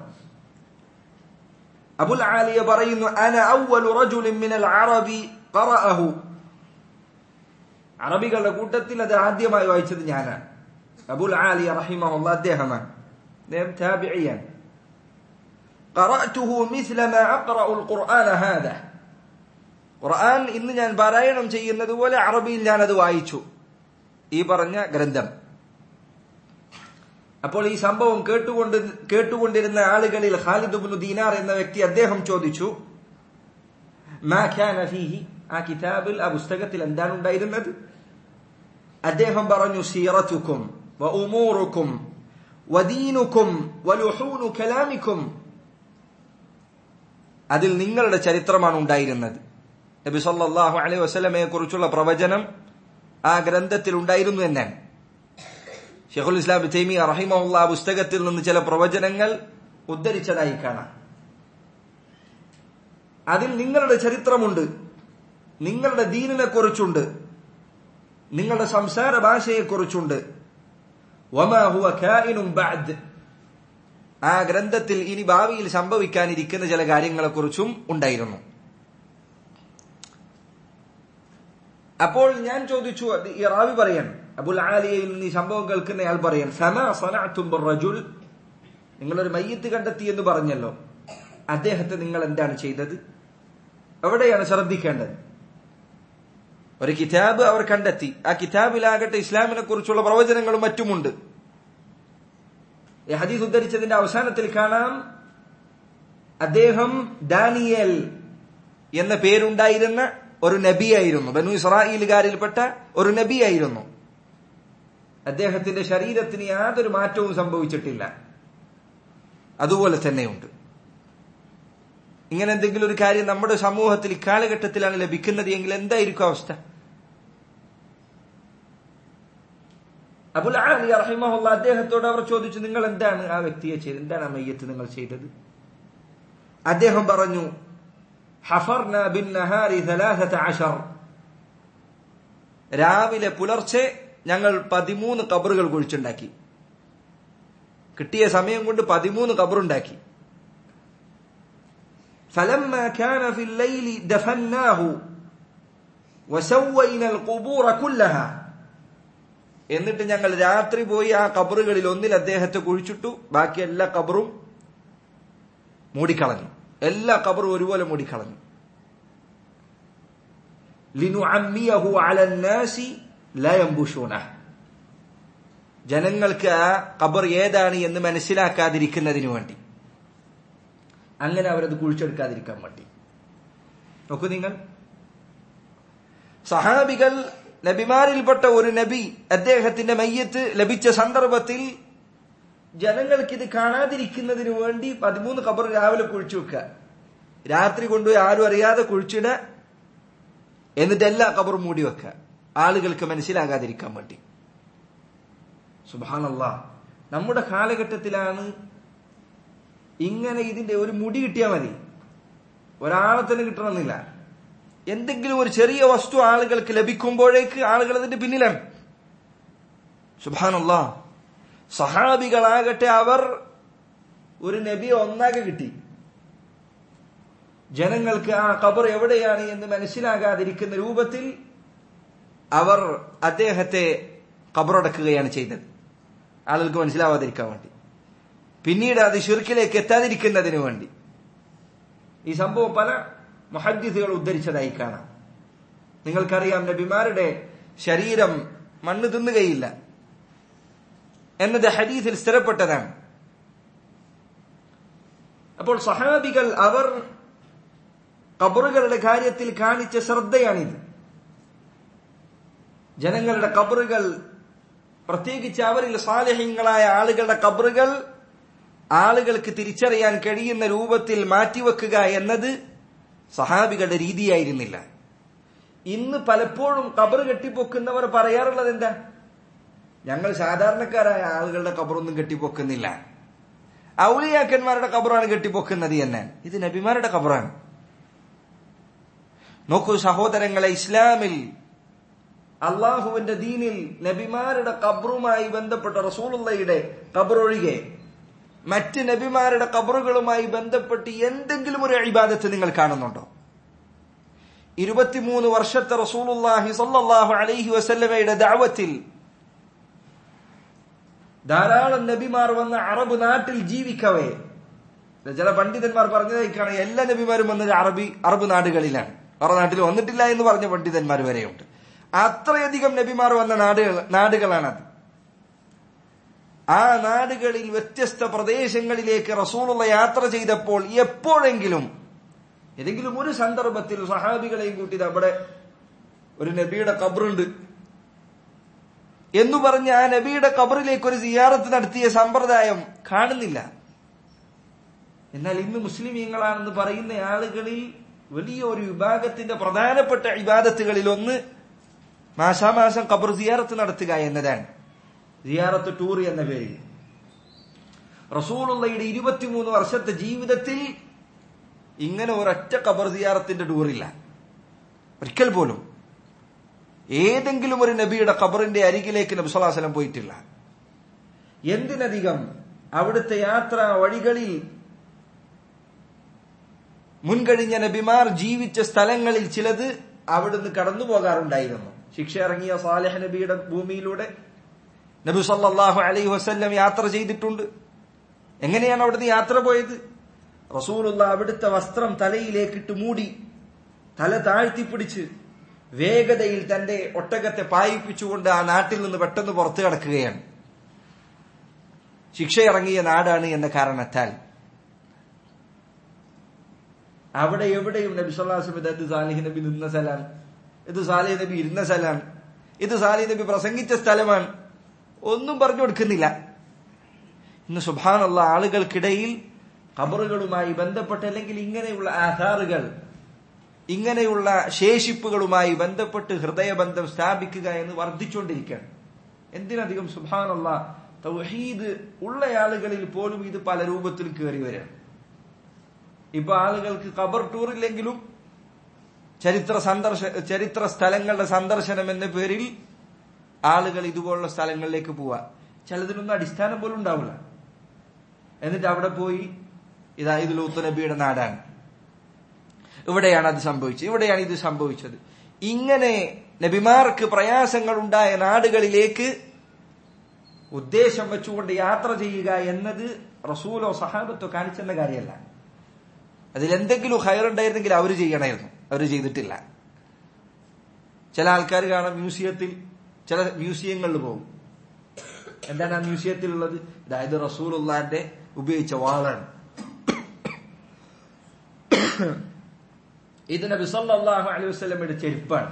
അബുൽ ആലിയ പറയുന്നു അന അവ്വലു റജുലിൻ മിനൽ അറബി ഖറഅഹു അറബികളുടെ കൂട്ടത്തിൽ അത് ആദ്യമായി വായിച്ചത് ഞാനാണ് അബുൽ ആലിയ റഹിമഹുള്ള അദ്ദേഹമാണ് അദ്ദേഹം താബിഇയാണ് قرأته مثل ما أقرأ القرآن هذا ഖുർആൻ ഇന്ന് ഞാൻ പാരായണം ചെയ്യുന്നത് പോലെ അറബിയിൽ ഞാൻ അത് വായിച്ചു ഈ പറഞ്ഞ ഗ്രന്ഥം അപ്പോൾ ഈ സംഭവം കേട്ടുകൊണ്ട് കേട്ടുകൊണ്ടിരുന്ന ആളുകളിൽ ഖാലിദ് ബിനു ദീനാർ എന്ന വ്യക്തി അദ്ദേഹം ചോദിച്ചു മാ കാന ഫീഹി ആ കിതാബിൽ ആ പുസ്തകത്തിൽ എന്താണ് ഉണ്ടായിരുന്നത് അദ്ദേഹം പറഞ്ഞു സീറത്തുക്കും വഉമൂറുക്കും വദീനുക്കും വലുഹൂനു കലാമിക്കും അതിൽ നിങ്ങളുടെ ചരിത്രമാണ് ഉണ്ടായിരുന്നത് നബി സല്ലല്ലാഹു അലൈഹി വസല്ലമയെ കുറിച്ചുള്ള പ്രവചനം ആ ഗ്രന്ഥത്തിൽ ഉണ്ടായിരുന്നു എന്നാണ് ഷെഖുൽ ഇസ്ലാം തൈമിയ റഹിമുള്ള ആ പുസ്തകത്തിൽ നിന്ന് ചില പ്രവചനങ്ങൾ ഉദ്ധരിച്ചതായി കാണാം അതിൽ നിങ്ങളുടെ ചരിത്രമുണ്ട് നിങ്ങളുടെ ദീനിനെ കുറിച്ചുണ്ട് നിങ്ങളുടെ സംസാര ഭാഷയെ കുറിച്ചുണ്ട് ആ ഗ്രന്ഥത്തിൽ ഇനി ഭാവിയിൽ സംഭവിക്കാനിരിക്കുന്ന ചില കാര്യങ്ങളെക്കുറിച്ചും ഉണ്ടായിരുന്നു അപ്പോൾ ഞാൻ ചോദിച്ചു അത് ഈ റാവി പറയാൻ അബുൽ ആലിയയിൽ നിന്ന് ഈ സംഭവം കേൾക്കുന്നയാൾ പറയാൻ ഫമാ സനഅതും ബിർറജുൽ നിങ്ങളൊരു മയ്യത്ത് കണ്ടെത്തി എന്ന് പറഞ്ഞല്ലോ അദ്ദേഹത്തെ നിങ്ങൾ എന്താണ് ചെയ്തത് എവിടെയാണ് ശ്രദ്ധിക്കേണ്ടത് ഒരു കിതാബ് അവർ കണ്ടെത്തി ആ കിതാബിലാകട്ടെ ഇസ്ലാമിനെ കുറിച്ചുള്ള പ്രവചനങ്ങളും മറ്റുമുണ്ട് ഈ ഹദീസ് ഉദ്ധരിച്ചതിന്റെ അവസാനത്തിൽ കാണാം അദ്ദേഹം ദാനിയൽ എന്ന പേരുണ്ടായിരുന്ന ഒരു നബിയായിരുന്നു ബനു ഇസ്രായേലുകാരിൽപ്പെട്ട ഒരു നബിയായിരുന്നു അദ്ദേഹത്തിന്റെ ശരീരത്തിന് യാതൊരു മാറ്റവും സംഭവിച്ചിട്ടില്ല അതുപോലെ തന്നെയുണ്ട് ഇങ്ങനെ എന്തെങ്കിലും ഒരു കാര്യം നമ്മുടെ സമൂഹത്തിൽ ഇക്കാലഘട്ടത്തിലാണ് ലഭിക്കുന്നത് എങ്കിൽ എന്തായിരിക്കും അവസ്ഥ അബുൽ അലി റഹിമഹുള്ള അദ്ദേഹത്തോട് അവർ ചോദിച്ചു നിങ്ങൾ എന്താണ് ആ വ്യക്തിയെ ചെയ്തത് എന്താണ് ആ മയ്യത്ത് നിങ്ങൾ ചെയ്തത് അദ്ദേഹം പറഞ്ഞു ഹഫർന ബിൻ നഹാരി അഷർ രാവിലെ പുലർച്ചെ ഞങ്ങൾ പതിമൂന്ന് കബറുകൾ കുഴിച്ചുണ്ടാക്കി കിട്ടിയ സമയം കൊണ്ട് പതിമൂന്ന് കബറുണ്ടാക്കി فلما كان في الليل دفناه وسوينا القبور كلها എന്നിട്ട് ഞങ്ങൾ രാത്രി പോയി ആ കബറുകളിൽ ഒന്നിൽ അദ്ദേഹത്തെ കുഴിച്ചിട്ടു ബാക്കി എല്ലാ കബറും മൂടിക്കളഞ്ഞു എല്ലാ കബറും ഒരുപോലെ മൂടിക്കളഞ്ഞു ലിനുഅമ്മിയഹു അലന്നാസി ലയംബുഷൂന ജനങ്ങൾക്ക് ആ കബർ ഏതാണ് എന്ന് മനസ്സിലാക്കാതിരിക്കുന്നതിനു വേണ്ടി അങ്ങനെ അവരത് കുഴിച്ചെടുക്കാതിരിക്കാൻ വേണ്ടി നോക്കൂ നിങ്ങൾ സഹാബികൾ നബിമാരിൽപ്പെട്ട ഒരു നബി അദ്ദേഹത്തിന്റെ മയ്യത്ത് ലഭിച്ച സന്ദർഭത്തിൽ ജനങ്ങൾക്ക് ഇത് കാണാതിരിക്കുന്നതിന് വേണ്ടി പതിമൂന്ന് കബർ രാവിലെ കുഴിച്ചു വെക്കുക രാത്രി കൊണ്ടുപോയി ആരും അറിയാതെ കുഴിച്ചിട എന്നിട്ട് എല്ലാ കബറും മൂടി വെക്കുക ആളുകൾക്ക് മനസ്സിലാകാതിരിക്കാൻ വേണ്ടി സുബാനല്ല നമ്മുടെ കാലഘട്ടത്തിലാണ് ഇങ്ങനെ ഇതിന്റെ ഒരു മുടി കിട്ടിയാൽ മതി ഒരാളെ തന്നെ കിട്ടണമെന്നില്ല എന്തെങ്കിലും ഒരു ചെറിയ വസ്തു ആളുകൾക്ക് ലഭിക്കുമ്പോഴേക്ക് ആളുകൾ അതിന്റെ പിന്നിലാണ് സുബാനല്ല സഹാബികളാകട്ടെ അവർ ഒരു നബിയെ ഒന്നാകെ കിട്ടി ജനങ്ങൾക്ക് ആ ഖബർ എവിടെയാണ് എന്ന് മനസ്സിലാകാതിരിക്കുന്ന രൂപത്തിൽ അവർ അദ്ദേഹത്തെ ഖബറടക്കുകയാണ് ചെയ്തത് ആളുകൾക്ക് മനസ്സിലാവാതിരിക്കാൻ വേണ്ടി പിന്നീട് അത് ഷിർക്കിലേക്ക് എത്താതിരിക്കുന്നതിന് വേണ്ടി ഈ സംഭവം പല മുഹദ്ദിസുകൾ ഉദ്ധരിച്ചതായി കാണാം നിങ്ങൾക്കറിയാം നബിമാരുടെ ശരീരം മണ്ണ് തിന്നുകയില്ല എന്നത് ഹദീസിൽ സ്ഥിരപ്പെട്ടതാണ് അപ്പോൾ സഹാബികൾ അവർ കബറുകളുടെ കാര്യത്തിൽ കാണിച്ച ശ്രദ്ധയാണിത് ജനങ്ങളുടെ കബറുകൾ പ്രത്യേകിച്ച് അവരിൽ സാലഹ്യങ്ങളായ ആളുകളുടെ കബറുകൾ ആളുകൾക്ക് തിരിച്ചറിയാൻ കഴിയുന്ന രൂപത്തിൽ മാറ്റിവെക്കുക എന്നത് സഹാബികളുടെ രീതിയായിരുന്നില്ല ഇന്ന് പലപ്പോഴും കബറ് കെട്ടിപ്പൊക്കുന്നവർ പറയാറുള്ളത് എന്താ ഞങ്ങൾ സാധാരണക്കാരായ ആളുകളുടെ കബറൊന്നും കെട്ടിപ്പൊക്കുന്നില്ല ഔലിയാക്കന്മാരുടെ കബറാണ് കെട്ടിപ്പൊക്കുന്നത് എന്ന് ഇത് നബിമാരുടെ കബറാണ് നോക്കൂ സഹോദരങ്ങളെ ഇസ്ലാമിൽ അള്ളാഹുവിന്റെ ദീനിൽ നബിമാരുടെ കബറുമായി ബന്ധപ്പെട്ട റസൂലുള്ളയുടെ കബറൊഴികെ മറ്റ് നബിമാരുടെ കബറുകളുമായി ബന്ധപ്പെട്ട് എന്തെങ്കിലും ഒരു ഇബാദത്ത് നിങ്ങൾ കാണുന്നുണ്ടോ ഇരുപത്തിമൂന്ന് വർഷത്തെ റസൂലുള്ളാഹി സല്ലല്ലാഹു അലൈഹി വസല്ലമയുടെ ദഅവത്തിൽ ധാരാളം നബിമാർ വന്ന അറബ് നാട്ടിൽ ജീവിക്കവേ ചില പണ്ഡിതന്മാർ പറഞ്ഞതായി കാണാം എല്ലാ നബിമാരും വന്നത് അറബി അറബ് നാടുകളിലാണ് അവരുടെ നാട്ടിൽ വന്നിട്ടില്ല എന്ന് പറഞ്ഞ പണ്ഡിതന്മാർ വരെയുണ്ട് അത്രയധികം നബിമാർ വന്ന നാടുകൾ നാടുകളാണത് ആ നാടുകളിൽ വ്യത്യസ്ത പ്രദേശങ്ങളിലേക്ക് റസൂലുള്ള യാത്ര ചെയ്തപ്പോൾ എപ്പോഴെങ്കിലും ഏതെങ്കിലും ഒരു സന്ദർഭത്തിൽ സഹാബികളെയും കൂട്ടി അവിടെ ഒരു നബിയുടെ കബറുണ്ട് എന്ന് പറഞ്ഞ് ആ നബിയുടെ കബറിലേക്ക് ഒരു സിയാറത്ത് നടത്തിയ സമ്പ്രദായം കാണുന്നില്ല എന്നാൽ ഇന്ന് മുസ്ലിമീങ്ങളാണെന്ന് പറയുന്ന ആളുകളിൽ വലിയ ഒരു വിഭാഗത്തിന്റെ പ്രധാനപ്പെട്ട ഇബാദത്തുകളിൽ ഒന്ന് മാസാമാസം കബർ സിയാറത്ത് നടത്തുക എന്നതാണ് സിയാറത്ത് ടൂർ എന്ന പേരിൽ റസൂലുള്ളയുടെ ഇരുപത്തിമൂന്ന് വർഷത്തെ ജീവിതത്തിൽ ഇങ്ങനെ ഒരൊറ്റ കബർ സിയാറത്തിന്റെ ടൂറില്ല ഒരിക്കൽ പോലും ഏതെങ്കിലും ഒരു നബിയുടെ ഖബറിന്റെ അരികിലേക്ക് നബി സ്വലാസ്ലം പോയിട്ടില്ല എന്തിനധികം അവിടുത്തെ യാത്ര വഴികളിൽ മുൻകഴിഞ്ഞ നബിമാർ ജീവിച്ച സ്ഥലങ്ങളിൽ ചിലത് അവിടുന്ന് കടന്നു പോകാറുണ്ടായിരുന്നു ശിക്ഷ ഇറങ്ങിയ സാലിഹ് നബിയുടെ ഭൂമിയിലൂടെ നബി സല്ലല്ലാഹു അലൈഹി വസല്ലം യാത്ര ചെയ്തിട്ടുണ്ട് എങ്ങനെയാണ് അവിടുന്ന് യാത്ര പോയത് റസൂലുള്ള അവിടുത്തെ വസ്ത്രം തലയിലേക്കിട്ട് മൂടി തല താഴ്ത്തിപ്പിടിച്ച് വേഗതയിൽ തന്റെ ഒട്ടകത്തെ പായിപ്പിച്ചുകൊണ്ട് ആ നാട്ടിൽ നിന്ന് പെട്ടെന്ന് പുറത്തു കടക്കുകയാണ് ശിക്ഷ ഇറങ്ങിയ നാടാണ് എന്ന കാരണത്താൽ അവിടെ എവിടെയും നബി സല്ലാസ്ലം ഇത് സാലിഹ് നബി നിന്ന സ്ഥലമാണ് ഇത് സാലിഹ് നബി ഇരുന്ന സ്ഥലമാണ് ഇത് സാലിഹ് നബി പ്രസംഗിച്ച സ്ഥലമാണ് ഒന്നും പറഞ്ഞു കൊടുക്കുന്നില്ല ഇന്ന് സുഭാനുള്ള ആളുകൾക്കിടയിൽ ഖബറുകളുമായി ബന്ധപ്പെട്ട അല്ലെങ്കിൽ ഇങ്ങനെയുള്ള ആധാറുകൾ ഇങ്ങനെയുള്ള ശേഷിപ്പുകളുമായി ബന്ധപ്പെട്ട് ഹൃദയബന്ധം സ്ഥാപിക്കുക എന്ന് വർദ്ധിച്ചുകൊണ്ടിരിക്കുകയാണ് എന്തിനധികം സുഭാനുള്ള തൗഹീദ് ഉള്ള ആളുകളിൽ പോലും ഇത് പല രൂപത്തിൽ കയറി വരികയാണ് ഇപ്പൊ ആളുകൾക്ക് ഖബർ ടൂർ ഇല്ലെങ്കിലും ചരിത്ര സന്ദർശ ചരിത്ര സ്ഥലങ്ങളുടെ സന്ദർശനം എന്ന പേരിൽ ആളുകൾ ഇതുപോലുള്ള സ്ഥലങ്ങളിലേക്ക് പോവാ ചിലതിനൊന്നും അടിസ്ഥാനം പോലും ഉണ്ടാവില്ല എന്നിട്ട് അവിടെ പോയി ഇതാ ഇത് ലൂത്ത് നബിയുടെ നാടാണ് ഇവിടെയാണ് അത് സംഭവിച്ചത് ഇവിടെയാണ് ഇത് സംഭവിച്ചത് ഇങ്ങനെ നബിമാർക്ക് പ്രയാസങ്ങൾ ഉണ്ടായ നാടുകളിലേക്ക് ഉദ്ദേശം വെച്ചുകൊണ്ട് യാത്ര ചെയ്യുക എന്നത് റസൂലോ സഹാബത്തോ കാണിച്ചെന്ന കാര്യമല്ല അതിലെന്തെങ്കിലും ഹയറുണ്ടായിരുന്നെങ്കിൽ അവർ ചെയ്യണമായിരുന്നു അവർ ചെയ്തിട്ടില്ല ചില ആൾക്കാർ കാണാം മ്യൂസിയത്തിൽ ചില മ്യൂസിയങ്ങളിൽ പോകും എന്താണ് ആ മ്യൂസിയത്തിലുള്ളത് അതായത് റസൂലുള്ളാന്റെ ഉപയോഗിച്ച വാളാണ് ഇത് നബി സല്ലല്ലാഹു അലൈഹി വസല്ലമയുടെ ചെരുപ്പാണ്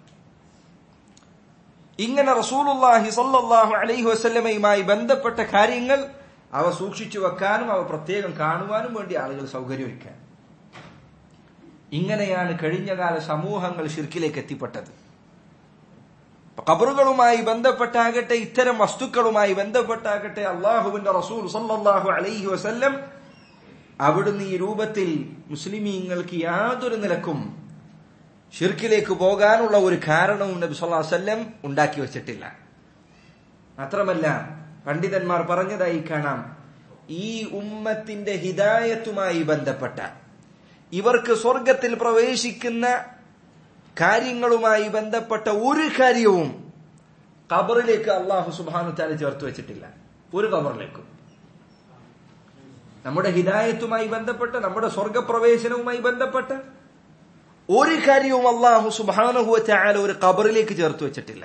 ഇങ്ങനെ റസൂലുള്ളാഹി സല്ലല്ലാഹു അലൈഹി വസല്ലമയുമായി ബന്ധപ്പെട്ട കാര്യങ്ങൾ അവ സൂക്ഷിച്ചു വെക്കാനും അവ പ്രത്യേകം കാണുവാനും വേണ്ടി ആളുകൾ സൗകര്യമൊരുക്കാൻ ഇങ്ങനെയാണ് കഴിഞ്ഞകാല സമൂഹങ്ങൾ ഷിർക്കിലേക്ക് എത്തിപ്പെട്ടത് ഖബറുകളുമായി ബന്ധപ്പെട്ടാകട്ടെ ഇത്തരം വസ്തുക്കളുമായി ബന്ധപ്പെട്ടാകട്ടെ അള്ളാഹുവിന്റെ റസൂൽ സല്ലല്ലാഹു അലൈഹി വസല്ലം അവിടുന്ന് ഈ രൂപത്തിൽ മുസ്ലിമീങ്ങൾക്ക് യാതൊരു നിലക്കും ഷിർക്കിലേക്ക് പോകാനുള്ള ഒരു കാരണവും നബി സല്ലല്ലാഹു അലൈഹി വസല്ലം ഉണ്ടാക്കി വെച്ചിട്ടില്ല മാത്രമല്ല പണ്ഡിതന്മാർ പറഞ്ഞതായി കാണാം ഈ ഉമ്മത്തിന്റെ ഹിദായത്തുമായി ബന്ധപ്പെട്ട ഇവർക്ക് സ്വർഗത്തിൽ പ്രവേശിക്കുന്ന കാര്യങ്ങളുമായി ബന്ധപ്പെട്ട ഒരു കാര്യവും ഖബറിലേക്ക് അള്ളാഹു സുബാനു താല ചേർത്ത് വെച്ചിട്ടില്ല ഒരു ഖബറിലേക്കും നമ്മുടെ ഹിദായത്തുമായി ബന്ധപ്പെട്ട നമ്മുടെ സ്വർഗപ്രവേശനവുമായി ബന്ധപ്പെട്ട ഒരു കാര്യവും അള്ളാഹു സുബാനുഹുവ ചായാല ഒരു ഖബറിലേക്ക് ചേർത്ത് വെച്ചിട്ടില്ല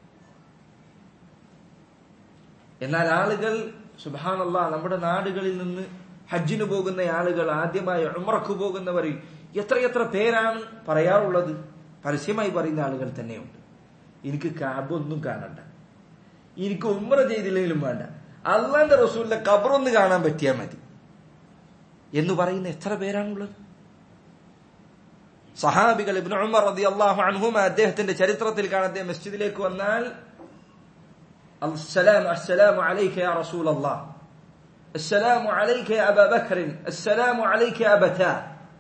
എന്നാൽ ആളുകൾ സുബാനല്ല നമ്മുടെ നാടുകളിൽ നിന്ന് ഹജ്ജിന് പോകുന്ന ആളുകൾ ആദ്യമായി ഉമറക്ക് പോകുന്നവർ എത്രയെത്ര പേരാണ് പറയാറുള്ളത് പരസ്യമായി പറയുന്ന ആളുകൾ തന്നെയുണ്ട് എനിക്ക് കാബൊന്നും കാണണ്ട എനിക്ക് ഉമ്മറ ചെയ്തില്ലെങ്കിലും വേണ്ട അള്ളാന്റെ റസൂലിന്റെ കബറൊന്ന് കാണാൻ പറ്റിയാൽ മതി എന്ന് പറയുന്ന എത്ര പേരാണുള്ളത് സഹാബികൾ ഇബ്നു ഉമർ റതി അള്ളാഹു അൻഹുമ അദ്ദേഹത്തിന്റെ ചരിത്രത്തിൽ കാണാൻ അദ്ദേഹം മസ്ജിദിലേക്ക് വന്നാൽ السلام السلام عليك يا رسول الله السلام عليك يا أبا بكر السلام عليك يا أبتا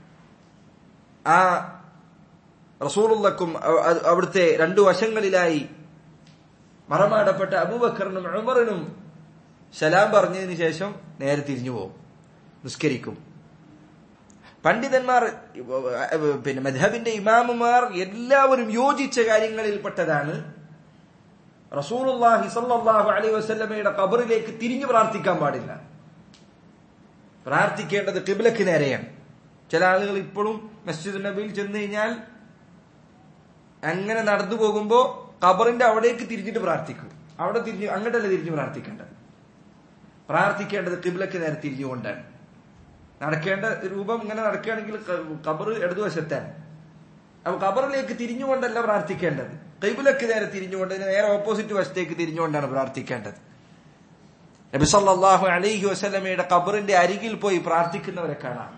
ആ റസൂലുള്ളക്കും അവിടുത്തെ രണ്ടു വശങ്ങളിലായി മറമാടപ്പെട്ട അബൂബക്കറിനും ഉമറിനും സലാം പറഞ്ഞതിന് ശേഷം നേരെ തിരിഞ്ഞു പോകും നിസ്കരിക്കും പണ്ഡിതന്മാർ പിന്നെ മധബിന്റെ ഇമാമുമാർ എല്ലാവരും യോജിച്ച കാര്യങ്ങളിൽപ്പെട്ടതാണ് റസൂലുള്ളാഹി സല്ലല്ലാഹു അലൈഹി വസല്ലമയുടെ ഖബറിലേക്ക് തിരിഞ്ഞു പ്രാർത്ഥിക്കാൻ പാടില്ല പ്രാർത്ഥിക്കേണ്ടത് കിബിലക്ക് നേരെയാണ് ചില ആളുകൾ ഇപ്പോഴും മസ്ജിദ് നബിയിൽ ചെന്ന് കഴിഞ്ഞാൽ അങ്ങനെ നടന്നു പോകുമ്പോ ഖബറിന്റെ അവിടേക്ക് തിരിഞ്ഞിട്ട് പ്രാർത്ഥിക്കും അവിടെ തിരിഞ്ഞ് അങ്ങോട്ടല്ല തിരിഞ്ഞു പ്രാർത്ഥിക്കേണ്ടത് പ്രാർത്ഥിക്കേണ്ടത് കിബിലക്ക് നേരെ തിരിഞ്ഞുകൊണ്ടാണ് നടക്കേണ്ട രൂപം ഇങ്ങനെ നടക്കുകയാണെങ്കിൽ ഖബർ ഇടതുവശത്താണ് അപ്പൊ ഖബറിലേക്ക് തിരിഞ്ഞുകൊണ്ടല്ല പ്രാർത്ഥിക്കേണ്ടത് കൈബിലക്ക് നേരെ തിരിഞ്ഞുകൊണ്ട് നേരെ ഓപ്പോസിറ്റ് വശത്തേക്ക് തിരിഞ്ഞുകൊണ്ടാണ് പ്രാർത്ഥിക്കേണ്ടത് നബി സല്ലല്ലാഹു അലൈഹി വസല്ലമയുടെ ഖബറിന്റെ അരികിൽ പോയി പ്രാർത്ഥിക്കുന്നവരെ കാണാം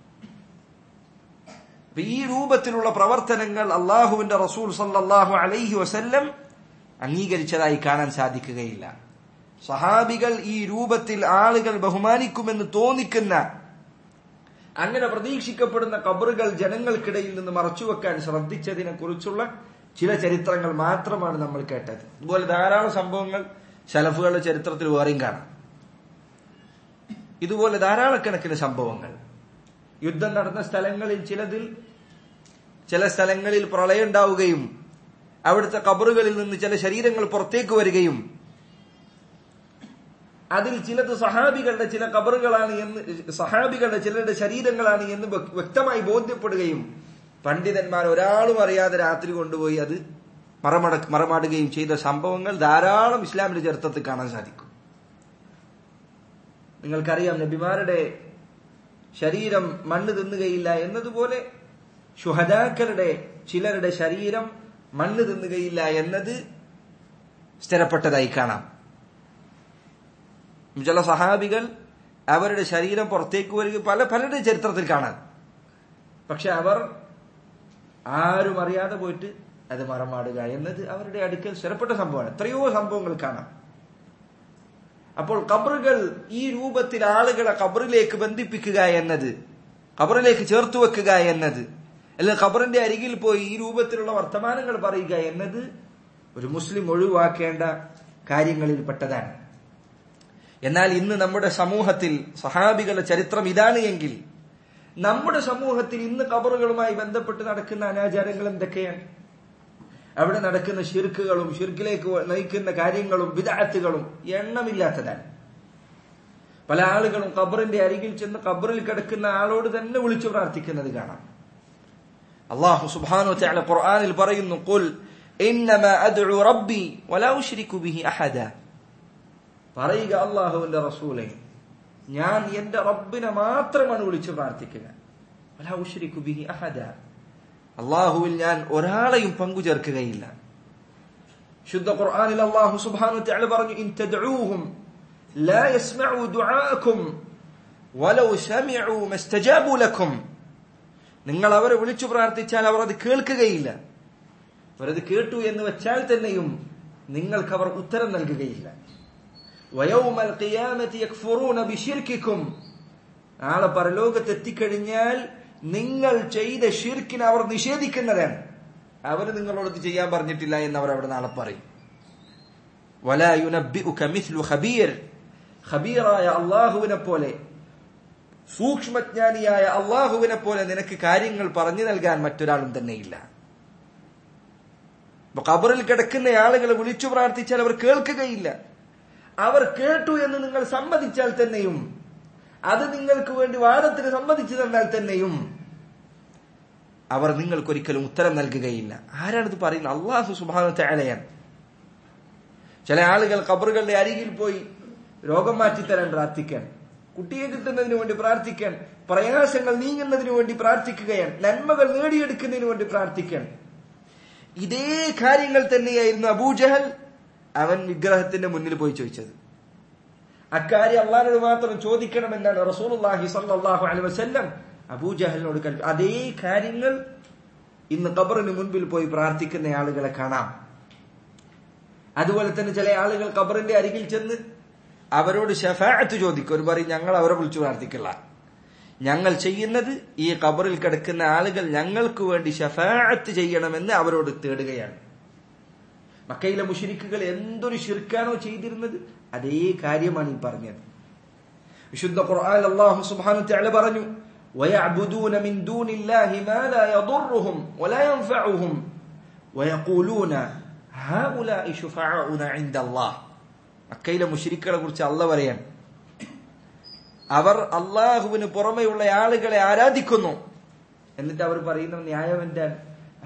ഈ രൂപത്തിലുള്ള പ്രവർത്തനങ്ങൾ അള്ളാഹുവിന്റെ റസൂൽ സല്ലല്ലാഹു അലൈഹി വസല്ലം അംഗീകരിച്ചതായി കാണാൻ സാധിക്കുകയില്ല സഹാബികൾ ഈ രൂപത്തിൽ ആളുകൾ ബഹുമാനിക്കുമെന്ന് തോന്നിക്കുന്ന അങ്ങനെ പ്രതീക്ഷിക്കപ്പെടുന്ന കബറുകൾ ജനങ്ങൾക്കിടയിൽ നിന്ന് മറച്ചുവെക്കാൻ ശ്രദ്ധിച്ചതിനെ കുറിച്ചുള്ള ചില ചരിത്രങ്ങൾ മാത്രമാണ് നമ്മൾ കേട്ടത് ഇതുപോലെ ധാരാളം സംഭവങ്ങൾ ശലഫുകളുടെ ചരിത്രത്തിൽ വേറെയും കാണാം ഇതുപോലെ ധാരാളക്കണക്കിന് സംഭവങ്ങൾ യുദ്ധം നടന്ന സ്ഥലങ്ങളിൽ ചിലതിൽ ചില സ്ഥലങ്ങളിൽ പ്രളയം ഉണ്ടാവുകയും അവിടുത്തെ കബറുകളിൽ നിന്ന് ചില ശരീരങ്ങൾ പുറത്തേക്ക് വരികയും അതിൽ ചിലത് സഹാബികളുടെ ചില കബറുകളാണ് എന്ന് സഹാബികളുടെ ചിലരുടെ ശരീരങ്ങളാണ് എന്ന് വ്യക്തമായി ബോധ്യപ്പെടുകയും പണ്ഡിതന്മാർ ഒരാളും അറിയാതെ രാത്രി കൊണ്ടുപോയി അത് മറമട മറമാടുകയും ചെയ്ത സംഭവങ്ങൾ ധാരാളം ഇസ്ലാമിന്റെ ചരിത്രത്തിൽ കാണാൻ സാധിക്കും നിങ്ങൾക്കറിയാം നബിമാരുടെ ശരീരം മണ്ണ് തിന്നുകയില്ല എന്നതുപോലെ ശുഹദാക്കളുടെ ചിലരുടെ ശരീരം മണ്ണ് തിന്നുകയില്ല എന്നത് സ്ഥിരപ്പെട്ടതായി കാണാം ചില സഹാബികൾ അവരുടെ ശരീരം പുറത്തേക്ക് വരിക പല പലരുടെ ചരിത്രത്തിൽ കാണാം പക്ഷെ അവർ ആരും അറിയാതെ പോയിട്ട് അത് മറമാടുക എന്നത് അവരുടെ അടുക്കൽ സ്ഥിരപ്പെട്ട സംഭവമാണ് എത്രയോ സംഭവങ്ങൾ കാണാം അപ്പോൾ കബറുകൾ ഈ രൂപത്തിൽ ആളുകളെ കബറിലേക്ക് ബന്ധിപ്പിക്കുക എന്നത് കബറിലേക്ക് ചേർത്ത് വെക്കുക എന്നത് അല്ലെങ്കിൽ ഖബറിന്റെ അരികിൽ പോയി ഈ രൂപത്തിലുള്ള വർത്തമാനങ്ങൾ പറയുക എന്നത് ഒരു മുസ്ലിം ഒഴിവാക്കേണ്ട കാര്യങ്ങളിൽപ്പെട്ടതാണ് എന്നാൽ ഇന്ന് നമ്മുടെ സമൂഹത്തിൽ സഹാബികളുടെ ചരിത്രം ഇതാണ് എങ്കിൽ നമ്മുടെ സമൂഹത്തിൽ ഇന്ന് ഖബറുകളുമായി ബന്ധപ്പെട്ട് നടക്കുന്ന അനാചാരങ്ങൾ എന്തൊക്കെയാണ് അവിടെ നടക്കുന്ന ഷിർക്കുകളും ഷിർക്കിലേക്ക് നയിക്കുന്ന കാര്യങ്ങളും വിദാത്തുകളും എണ്ണമില്ലാത്തതാണ് പല ആളുകളും ഖബറിന്റെ അരികിൽ ചെന്ന് ഖബറിൽ കിടക്കുന്ന ആളോട് തന്നെ വിളിച്ചു പ്രാർത്ഥിക്കുന്നത് കാണാം അള്ളാഹു സുബ്ഹാനഹു വതആല ഖുർആനിൽ പറയുന്നു ഖുൽ ഇന്നമാ അദ്ഉ റബ്ബി വലാ ഉശ്രികു ബിഹി അഹദ പറയുക അള്ളാഹുവിന്റെ റസൂലെ ഞാൻ എന്റെ റബ്ബിനെ മാത്രമാണ് വിളിച്ചു പ്രാർത്ഥിക്കുക വലാ ഉശ്രികു ബിഹി അഹദ അള്ളാഹുവിൽ ഞാൻ ഒരാളെയും പങ്കു ചേർക്കുകയില്ല ശുദ്ധ ഖുർആനിൽ അള്ളാഹു സുബ്ഹാനഹു വതആല പറഞ്ഞു ഇൻ തദ്ഊഹും ലാ യസ്മഉ ദുആഅക്കും വലൗ സമിഉ മസ്തജാബു ലക്കും നിങ്ങൾ അവരെ വിളിച്ചു പ്രാർത്ഥിച്ചാൽ അവർ അത് കേൾക്കുകയില്ല അവരത് കേട്ടു എന്ന് വെച്ചാൽ തന്നെയും നിങ്ങൾക്ക് അവർ ഉത്തരം നൽകുകയില്ല വയൗമൽ ഖിയാമത്തി യക്ഫുറൂന ബിശിർക്കിക്കും നാളെ പരലോകത്ത് എത്തിക്കഴിഞ്ഞാൽ നിങ്ങൾ ചെയ്ത ഷിർക്കിനെ അവർ നിഷേധിക്കുന്നതാണ് അവര് നിങ്ങളോട് ചെയ്യാൻ പറഞ്ഞിട്ടില്ല എന്ന് അവർ അവിടെ നാളെ പറയും വലാ യുനബ്ബിഉക മിസ്ലു ഖബീർ ഖബീറായ അള്ളാഹുവിനെ പോലെ സൂക്ഷ്മജ്ഞാനിയായ അള്ളാഹുവിനെ പോലെ നിനക്ക് കാര്യങ്ങൾ പറഞ്ഞു നൽകാൻ മറ്റൊരാളും തന്നെയില്ല ഖബറിൽ കിടക്കുന്ന ആളുകളെ വിളിച്ചു പ്രാർത്ഥിച്ചാൽ അവർ കേൾക്കുകയില്ല അവർ കേട്ടു എന്ന് നിങ്ങൾ സമ്മതിച്ചാൽ തന്നെയും അത് നിങ്ങൾക്ക് വേണ്ടി വാദത്തിന് സമ്മതിച്ചു തന്നാൽ തന്നെയും അവർ നിങ്ങൾക്കൊരിക്കലും ഉത്തരം നൽകുകയില്ല ആരാണിത് പറയുന്നത് അള്ളാഹു സുബാനത്തെ അലയാണ് ചില ആളുകൾ ഖബറുകളുടെ അരികിൽ പോയി രോഗം മാറ്റിത്തരാൻ പ്രാർത്ഥിക്കാൻ കുട്ടിയെ കിട്ടുന്നതിന് വേണ്ടി പ്രാർത്ഥിക്കാൻ പ്രയാസങ്ങൾ നീങ്ങുന്നതിന് വേണ്ടി പ്രാർത്ഥിക്കുകയാണ് നന്മകൾ നേടിയെടുക്കുന്നതിന് വേണ്ടി പ്രാർത്ഥിക്കാൻ ഇതേ കാര്യങ്ങൾ തന്നെയായിരുന്നു അബൂജഹൽ അവൻ വിഗ്രഹത്തിന്റെ മുന്നിൽ പോയി ചോദിച്ചത് അക്കാര്യം അള്ളഹാനോട് മാത്രം ചോദിക്കണമെന്നാണ് റസൂലുള്ളാഹി സ്വല്ലല്ലാഹു അലൈഹി വസല്ലം അബൂജഹലിനോട് കൽപ്പി അതേ കാര്യങ്ങൾ ഇന്ന് ഖബറിന് മുൻപിൽ പോയി പ്രാർത്ഥിക്കുന്ന ആളുകളെ കാണാം അതുപോലെ തന്നെ ചില ആളുകൾ ഖബറിന്റെ അരികിൽ ചെന്ന് അവരോട് ഷഫാഅത്ത് ചോദിക്കും ഒരു പറയും ഞങ്ങൾ അവരെ വിളിച്ചു പ്രാർത്ഥിക്കില്ല ഞങ്ങൾ ചെയ്യുന്നത് ഈ ഖബറിൽ കിടക്കുന്ന ആളുകൾ ഞങ്ങൾക്ക് വേണ്ടി ഷഫാഅത്ത് ചെയ്യണമെന്ന് അവരോട് തേടുകയാണ് മക്കയിലെ മുഷിരിക്കുകൾ എന്തൊരു ഷിർക്കാണോ ചെയ്തിരുന്നത് അതേ കാര്യമാണ് ഈ പറഞ്ഞത് വിശുദ്ധ ഖുർആൻ അല്ലാഹു സുബ്ഹാനഹു വതആല പറഞ്ഞു ويعبدون من دون الله ما لا يضرهم ولا ينفعهم ويقولون هؤلاء شفعاؤنا عند الله മക്കയിലെ മുഷിരിക്കുകളെ കുറിച്ച് അല്ല പറയാൻ അവർ അള്ളാഹുവിന് പുറമെയുള്ള ആളുകളെ ആരാധിക്കുന്നു എന്നിട്ട് അവർ പറയുന്ന ന്യായം എന്താണ്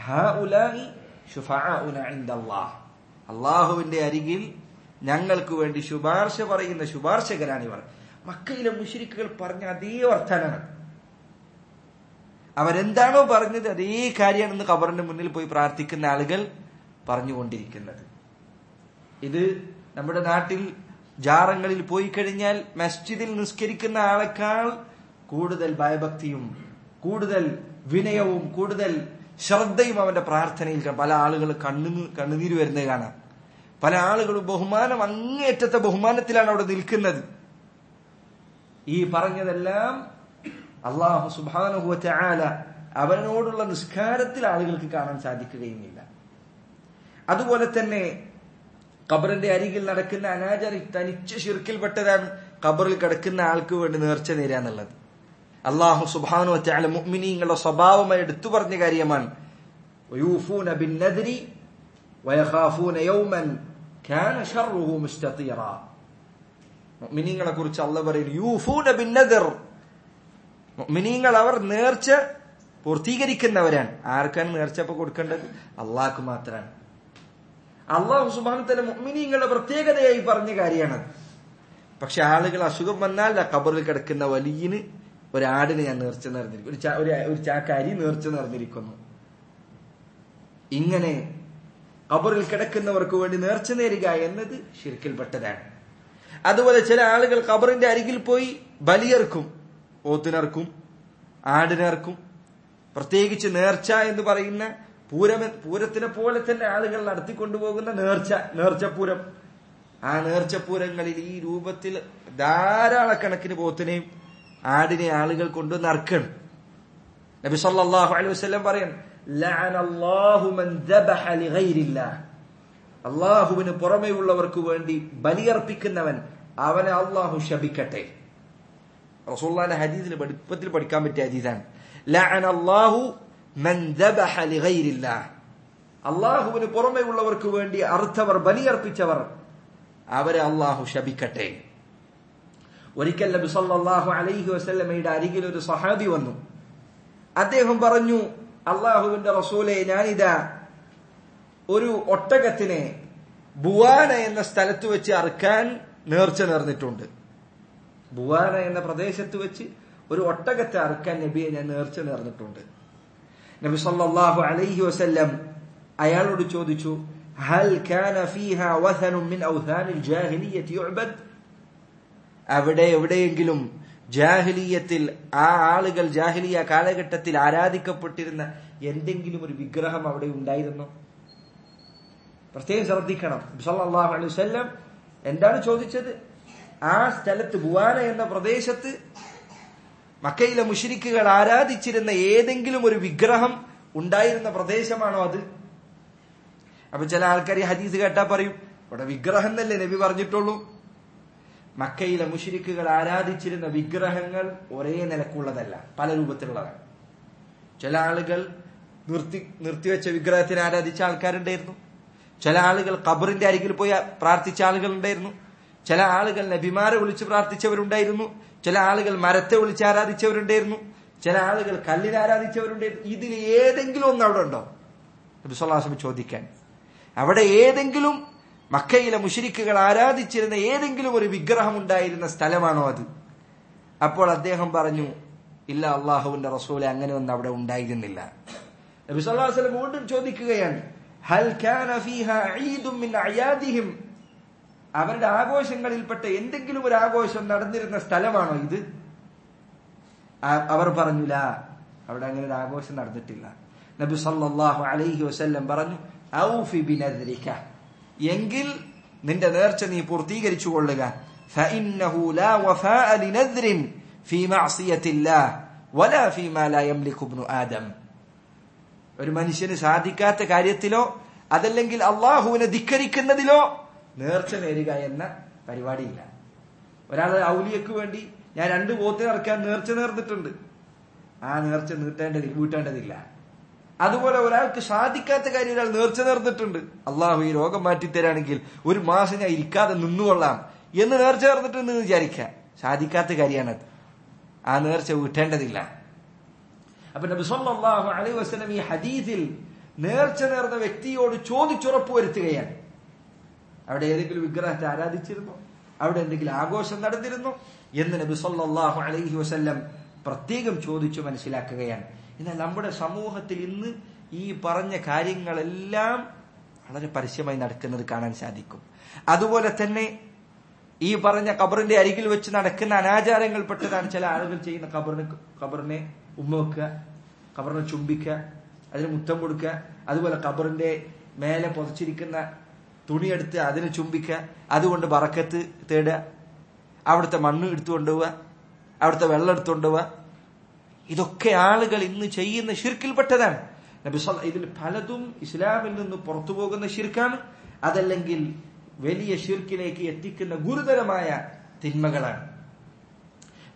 അള്ളാഹുവിന്റെ അരികിൽ ഞങ്ങൾക്ക് വേണ്ടി ശുപാർശ പറയുന്ന ശുപാർശകരാണിവർ മക്കയിലെ മുഷിരിക്കുകൾ പറഞ്ഞ അതേ വർത്താനാണ് അവരെന്താണോ പറഞ്ഞത് അതേ കാര്യമാണെന്ന് ഖബറിന്റെ മുന്നിൽ പോയി പ്രാർത്ഥിക്കുന്ന ആളുകൾ പറഞ്ഞുകൊണ്ടിരിക്കുന്നത് ഇത് നമ്മുടെ നാട്ടിൽ ജാറങ്ങളിൽ പോയി കഴിഞ്ഞാൽ മസ്ജിദിൽ നിസ്കരിക്കുന്ന ആളെക്കാൾ കൂടുതൽ ഭയഭക്തിയും കൂടുതൽ വിനയവും കൂടുതൽ ശ്രദ്ധയും അവന്റെ പ്രാർത്ഥനയിൽ പല ആളുകൾ കണ്ണു കണ്ണുനീര് വരുന്നത് കാണാം പല ആളുകളും ബഹുമാനം അങ്ങേറ്റത്തെ ബഹുമാനത്തിലാണ് അവിടെ നിൽക്കുന്നത് ഈ പറഞ്ഞതെല്ലാം അള്ളാഹു സുബാനുഹുവറ്റ ആല അവനോടുള്ള നിസ്കാരത്തിൽ ആളുകൾക്ക് കാണാൻ സാധിക്കുകയുമില്ല അതുപോലെ തന്നെ ഖബറിന്റെ അരികിൽ നടക്കുന്ന അനാചാരി തനിച്ച് ഷിർക്കിൽപ്പെട്ടതാണ് ഖബറിൽ കിടക്കുന്ന ആൾക്ക് വേണ്ടി നേർച്ച നേരാന്നുള്ളത് അള്ളാഹു സുബാനു വച്ചാല മുഅ്മിനീങ്ങളുടെ സ്വഭാവമായി എടുത്തു പറഞ്ഞ കാര്യമാണ് ويوفون بالنذر ويخافون يوما كان شره مستطيرا മുഅ്മിനീങ്ങളെ കുറിച്ച് അള്ള പറയുന്നു യൂഫൂന ബിന്നദർ മുഅ്മിനീങ്ങൾ അവർ നേർച്ച പൂർത്തീകരിക്കുന്നവരാണ് ആർക്കാണ് നേർച്ച ഇപ്പൊ കൊടുക്കേണ്ടത് അള്ളാഹ്ക്ക് മാത്രമാണ് അള്ളാഹു സുബാനത്തിലെ മുഅ്മിനീങ്ങളുടെ പ്രത്യേകതയായി പറഞ്ഞ കാര്യമാണ് പക്ഷെ ആളുകൾ അസുഖം വന്നാൽ ആ ഖബറിൽ കിടക്കുന്ന വലിയന് ഒരാടിന് ഞാൻ നേർച്ച നേർന്നിരിക്കുന്നു ഒരു ചാ- ഒരു ഒരു ചാക്ക അരി നേർച്ച നേർന്നിരിക്കുന്നു ഇങ്ങനെ ഖബറിൽ കിടക്കുന്നവർക്ക് വേണ്ടി നേർച്ച നേരുക എന്നത് ശിർക്കിൽപ്പെട്ടതാണ് അതുപോലെ ചില ആളുകൾ ഖബറിന്റെ അരികിൽ പോയി ബലിയർക്കും ഓത്തിനർക്കും ആടിനർക്കും പ്രത്യേകിച്ച് നേർച്ച എന്ന് പറയുന്ന പൂരം പൂരത്തിനെ പോലെ തന്നെ ആളുകൾ നടത്തിക്കൊണ്ടുപോകുന്ന നേർച്ച നേർച്ചപ്പൂരം ആ നേർച്ചപ്പൂരങ്ങളിൽ ഈ രൂപത്തിൽ ധാരാളക്കണക്കിന് പോത്തിനെയും ആടിനെ ആളുകൾ കൊണ്ട് നറുക്കണം നബി സല്ലല്ലാഹു അലൈഹി വസല്ലം പറയാണ് ലഅനല്ലാഹു മൻ ദബഹ ലിഗൈരില്ലാഹ് അള്ളാഹുവിന് പുറമെയുള്ളവർക്ക് വേണ്ടി ബലിയർപ്പിക്കുന്നവൻ അവനെ അള്ളാഹു ശപിക്കട്ടെ റസൂള്ളാന്റെ ഹദീസിൽ പഠിപ്പത്തിൽ പഠിക്കാൻ പറ്റിയ ഹദീസാണ് ലഅനല്ലാഹു മൻ ദബഹ ലിഗൈരില്ലാഹ് അള്ളാഹുവിന് പുറമെയുള്ളവർക്ക് വേണ്ടി അർത്ഥവർ ബലിയർപ്പിച്ചവർ അവരെ അള്ളാഹു ശപിക്കട്ടെ ഒരിക്കൽ നബി സല്ലല്ലാഹു അലൈഹി വസല്ലമയുടെ അരികിൽ ഒരു സഹാബി വന്നു അദ്ദേഹം പറഞ്ഞു അള്ളാഹുവിന്റെ റസൂലെ ഞാനിതാ ഒരു ഒട്ടകത്തിനെ ബുവാന എന്ന സ്ഥലത്ത് വെച്ച് അറുക്കാൻ നേർച്ച നേർന്നിട്ടുണ്ട് ബുവാന എന്ന പ്രദേശത്ത് വെച്ച് ഒരു ഒട്ടകത്തെ അറുക്കാൻ നബിയെ ഞാൻ നേർച്ച നേർന്നിട്ടുണ്ട് നബി സല്ലല്ലാഹു അലൈഹി വസല്ലം അയാളോട് ചോദിച്ചു ഹൽ കാന ഫീഹ വഥനും മിൻ ഔഥാനിൽ ജാഹിലിയ്യത്തി യുഅബദ് അവിടെ എവിടെയെങ്കിലും ജാഹിലീയത്തിൽ ആ ആളുകൾ ജാഹിലിയ കാലഘട്ടത്തിൽ ആരാധിക്കപ്പെട്ടിരുന്ന എന്തെങ്കിലും ഒരു വിഗ്രഹം അവിടെ ഉണ്ടായിരുന്നോ പ്രത്യേകം ശ്രദ്ധിക്കണം സല്ലല്ലാഹു അലൈഹി വസല്ലം എന്താണ് ചോദിച്ചത് ആ സ്ഥലത്ത് ബുവാന എന്ന പ്രദേശത്ത് മക്കയിലെ മുഷിരിക്കുകൾ ആരാധിച്ചിരുന്ന ഏതെങ്കിലും ഒരു വിഗ്രഹം ഉണ്ടായിരുന്ന പ്രദേശമാണോ അത് അപ്പൊ ചില ആൾക്കാർ ഈ ഹദീസ് കേട്ടാ പറയും ഇവിടെ വിഗ്രഹം എന്നല്ലേ നബി പറഞ്ഞിട്ടുള്ളൂ മക്കയിലെ മുഷിരിക്കുകൾ ആരാധിച്ചിരുന്ന വിഗ്രഹങ്ങൾ ഒരേ നിലക്കുള്ളതല്ല പല രൂപത്തിലുള്ളതാണ് ചില ആളുകൾ നിർത്തി നിർത്തിവെച്ച വിഗ്രഹത്തിന് ആരാധിച്ച ആൾക്കാരുണ്ടായിരുന്നു ചില ആളുകൾ ഖബറിന്റെ അരികിൽ പോയി പ്രാർത്ഥിച്ച ആളുകൾ ഉണ്ടായിരുന്നു ചില ആളുകൾ നബിമാരെ വിളിച്ച് പ്രാർത്ഥിച്ചവരുണ്ടായിരുന്നു ചില ആളുകൾ മരത്തെ വിളിച്ച് ആരാധിച്ചവരുണ്ടായിരുന്നു ചില ആളുകൾ കല്ലിനെ ആരാധിച്ചവരുണ്ടായിരുന്നു ഇതിൽ ഏതെങ്കിലും ഒന്ന് അവിടെ ഉണ്ടോ നബിസ്വല്ലാസം ചോദിക്കാൻ അവിടെ ഏതെങ്കിലും മക്കയിലെ മുഷിരിക്കുകൾ ആരാധിച്ചിരുന്ന ഏതെങ്കിലും ഒരു വിഗ്രഹം ഉണ്ടായിരുന്ന സ്ഥലമാണോ അത് അപ്പോൾ അദ്ദേഹം പറഞ്ഞു ഇല്ല അള്ളാഹുവിന്റെ റസൂലെ അങ്ങനെ ഒന്നും അവിടെ ഉണ്ടായിരുന്നില്ല നബി സല്ലല്ലാഹു അലൈഹി വസല്ലം വീണ്ടും ചോദിക്കുകയാണ് ഹൽ കാന ഫീഹ ഈദും മിൻ അയാദിഹിം അവരുടെ ആഘോഷങ്ങളിൽപ്പെട്ട എന്തെങ്കിലും ഒരു ആഘോഷം നടന്നിരുന്ന സ്ഥലമാണോ ഇത് ആ- അവർ പറഞ്ഞില്ല അവിടെ അങ്ങനെ ഒരു ആഘോഷം നടന്നിട്ടില്ല നബി സല്ലല്ലാഹു അലൈഹി വസല്ലം പറഞ്ഞു ഔഫി ബിനദ്രിക എങ്കിൽ നിന്റെ നേർച്ച നീ പൂർത്തീകരിച്ചു കൊള്ളുക فإنه لا وفاء لنذر في معصية الله ولا فيما لا يملك ابن آدم ഒരു മനുഷ്യന് സാധിക്കാത്ത കാര്യത്തിലോ അതല്ലെങ്കിൽ അള്ളാഹുവിനെ ധിക്കരിക്കുന്നതിലോ നേർച്ച നേരുക എന്ന പരിപാടിയില്ല ഒരാൾ ഔലിയക്ക് വേണ്ടി ഞാൻ രണ്ട് പോത്തിന് ഇറക്കാൻ നേർച്ച നേർന്നിട്ടുണ്ട് ആ നേർച്ച നീട്ടേണ്ടതില്ല വീട്ടേണ്ടതില്ല അതുപോലെ ഒരാൾക്ക് സാധിക്കാത്ത കാര്യം ഒരാൾ നേർച്ച നേർന്നിട്ടുണ്ട് അള്ളാഹു ഈ രോഗം മാറ്റിത്തരാണെങ്കിൽ ഒരു മാസം ഞാൻ ഇരിക്കാതെ നിന്നുകൊള്ളാം എന്ന് നേർച്ച നേർന്നിട്ടുണ്ട് എന്ന് വിചാരിക്കാം സാധിക്കാത്ത കാര്യമാണത് ആ നേർച്ച വീട്ടേണ്ടതില്ല അപ്പൊ നബി സല്ലല്ലാഹു അലൈഹി വസല്ലം ഈ ഹദീസിൽ നേർച്ച നേർന്ന വ്യക്തിയോട് ചോദിച്ചുറപ്പ് വരുത്തുകയാണ് അവിടെ ഏതെങ്കിലും വിഗ്രഹത്തെ ആരാധിച്ചിരുന്നോ അവിടെ എന്തെങ്കിലും ആഘോഷം നടന്നിരുന്നോ എന്ന് നബി സല്ലല്ലാഹു അലൈഹി വസല്ലം പ്രത്യേകം ചോദിച്ചു മനസ്സിലാക്കുകയാണ് എന്നാൽ നമ്മുടെ സമൂഹത്തിൽ ഇന്ന് ഈ പറഞ്ഞ കാര്യങ്ങളെല്ലാം വളരെ പരസ്യമായി നടക്കുന്നത് കാണാൻ സാധിക്കും അതുപോലെ തന്നെ ഈ പറഞ്ഞ ഖബറിന്റെ അരികിൽ വെച്ച് നടക്കുന്ന അനാചാരങ്ങൾപ്പെട്ടതാണ് ചില ആളുകൾ ചെയ്യുന്ന ഖബറിന് ഖബറിനെ ഉമ്മ വെക്കുക ഖബറിനെ ചുംബിക്കുക അതിന് മുത്തം കൊടുക്കുക അതുപോലെ ഖബറിന്റെ മേലെ പൊതച്ചിരിക്കുന്ന തുണിയെടുത്ത് അതിനെ ചുംബിക്കുക അതുകൊണ്ട് ബറക്കത്ത് തേടുക അവിടുത്തെ മണ്ണ് എടുത്തു കൊണ്ടുപോവുക അവിടുത്തെ വെള്ളം എടുത്തു കൊണ്ടുപോവുക ഇതൊക്കെ ആളുകൾ ഇന്ന് ചെയ്യുന്ന ഷിർക്കിൽപ്പെട്ടതാണ് നബി സല്ല- ഇതിൽ പലതും ഇസ്ലാമിൽ നിന്ന് പുറത്തു പോകുന്ന ഷിർക്കാണ് അതല്ലെങ്കിൽ വലിയ ഷിർക്കിലേക്ക് എത്തിക്കുന്ന ഗുരുതരമായ തിന്മകളാണ്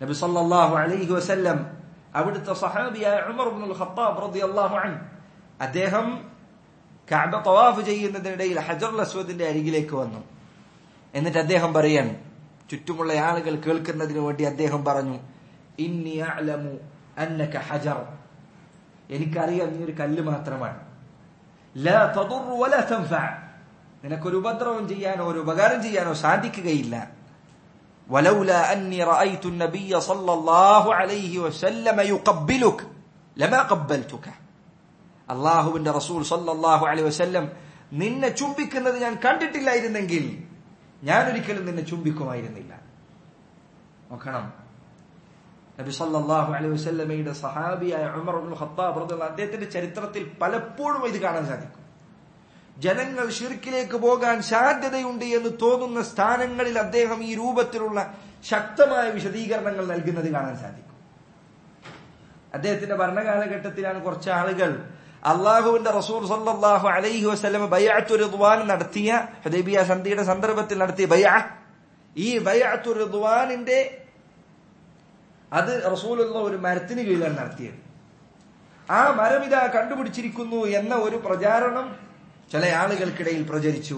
നബി സല്ലല്ലാഹു അലൈഹി വസല്ലം അവിടുത്തെ സഹാബിയായ ഉമർ ഇബ്നുൽ ഖത്താബ് റളിയല്ലാഹു അൻഹു അദ്ദേഹം കഅബ തവാഫ് ചെയ്യുന്നതിനിടയിൽ ഹജറുൽ അസ്വദിന്റെ അരികിലേക്ക് വന്നു എന്നിട്ട് അദ്ദേഹം പറയാൻ ചുറ്റുമുള്ള ആളുകൾ കേൾക്കുന്നതിന് വേണ്ടി അദ്ദേഹം പറഞ്ഞു ഇന്നി അഅലമു അന്നക ഹജർ എനിക്കറിയാം നീ ഒരു കല്ല് മാത്രമാണ് ലാ തദുർ വലാ തൻഫഅ നിനക്കൊരു ഉപദ്രവം ചെയ്യാനോ ഒരു ഉപകാരം ചെയ്യാനോ സാധിക്കുകയില്ല ولولا أني رأيت النبي صلى الله عليه وسلم يقبلك لما قبلتك അള്ളാഹുവിന്റെ റസൂൽ സല്ലല്ലാഹു അലൈഹി വസല്ലം നിന്നെ ചുംബിക്കുന്നത് ഞാൻ കണ്ടിട്ടില്ലായിരുന്നെങ്കിൽ ഞാൻ ഒരിക്കലും നിന്നെ ചുംബിക്കുമായിരുന്നില്ല നോക്കണം നബി സല്ലല്ലാഹു അലൈഹി വസല്ലമയുടെ സഹാബിയായ ഉമർ ഇബ്നുൽ ഖത്താബ് റളിയല്ലാഹു അദ്ദേഹത്തിന്റെ ചരിത്രത്തിൽ പലപ്പോഴും ഇത് കാണാൻ സാധിക്കും ജനങ്ങൾ ഷിർക്കിലേക്ക് പോകാൻ സാധ്യതയുണ്ട് എന്ന് തോന്നുന്ന സ്ഥാനങ്ങളിൽ അദ്ദേഹം ഈ രൂപത്തിലുള്ള ശക്തമായ വിശദീകരണങ്ങൾ നൽകുന്നത് കാണാൻ സാധിക്കും അദ്ദേഹത്തിന്റെ ഭരണകാലഘട്ടത്തിലാണ് കുറച്ച് ആളുകൾ അള്ളാഹുവിന്റെ റസൂൽ സല്ലല്ലാഹു അലൈഹി വസല്ലം ബയ്അത്തു റിദ്വാൻ നടത്തിയ ഹുദൈബിയ സന്ധിയുടെ സന്ദർഭത്തിൽ നടത്തിയ ബയ്അ ഈ ബയ്അത്തു റിദ്വാനിന്റെ അത് റസൂലുള്ള ഒരു മരത്തിന് കീഴിലാണ് നടത്തിയത് ആ മരം ഇതാ കണ്ടുപിടിച്ചിരിക്കുന്നു എന്ന ഒരു പ്രചാരണം ചില ആളുകൾക്കിടയിൽ പ്രചരിച്ചു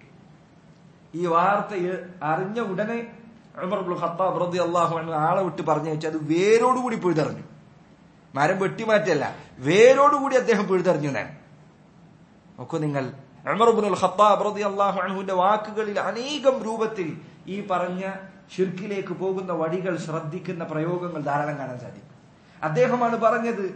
ഈ വാർത്ത അറിഞ്ഞ ഉടനെ ഉമർ ഇബ്നുൽ ഖത്താബ് റളിയല്ലാഹു അൻഹു ആളെ വിട്ട് പറഞ്ഞു വെച്ചാൽ അത് വേരോടുകൂടി പിഴുതെറിഞ്ഞു മരം വെട്ടിമാറ്റല്ല വേരോടുകൂടി അദ്ദേഹം പിഴുതെറിഞ്ഞു ഞാൻ നോക്കൂ നിങ്ങൾ ഉമർ ഇബ്നുൽ ഖത്താബ് റളിയല്ലാഹു അൻഹുവിന്റെ വാക്കുകളിൽ അനേകം രൂപത്തിൽ ഈ പറഞ്ഞ ഷിർക്കിലേക്ക് പോകുന്ന വഴികൾ ശ്രദ്ധിക്കുന്ന പ്രയോഗങ്ങൾ ധാരാളം കാണാൻ സാധിക്കും അദ്ദേഹമാണ് പറഞ്ഞത്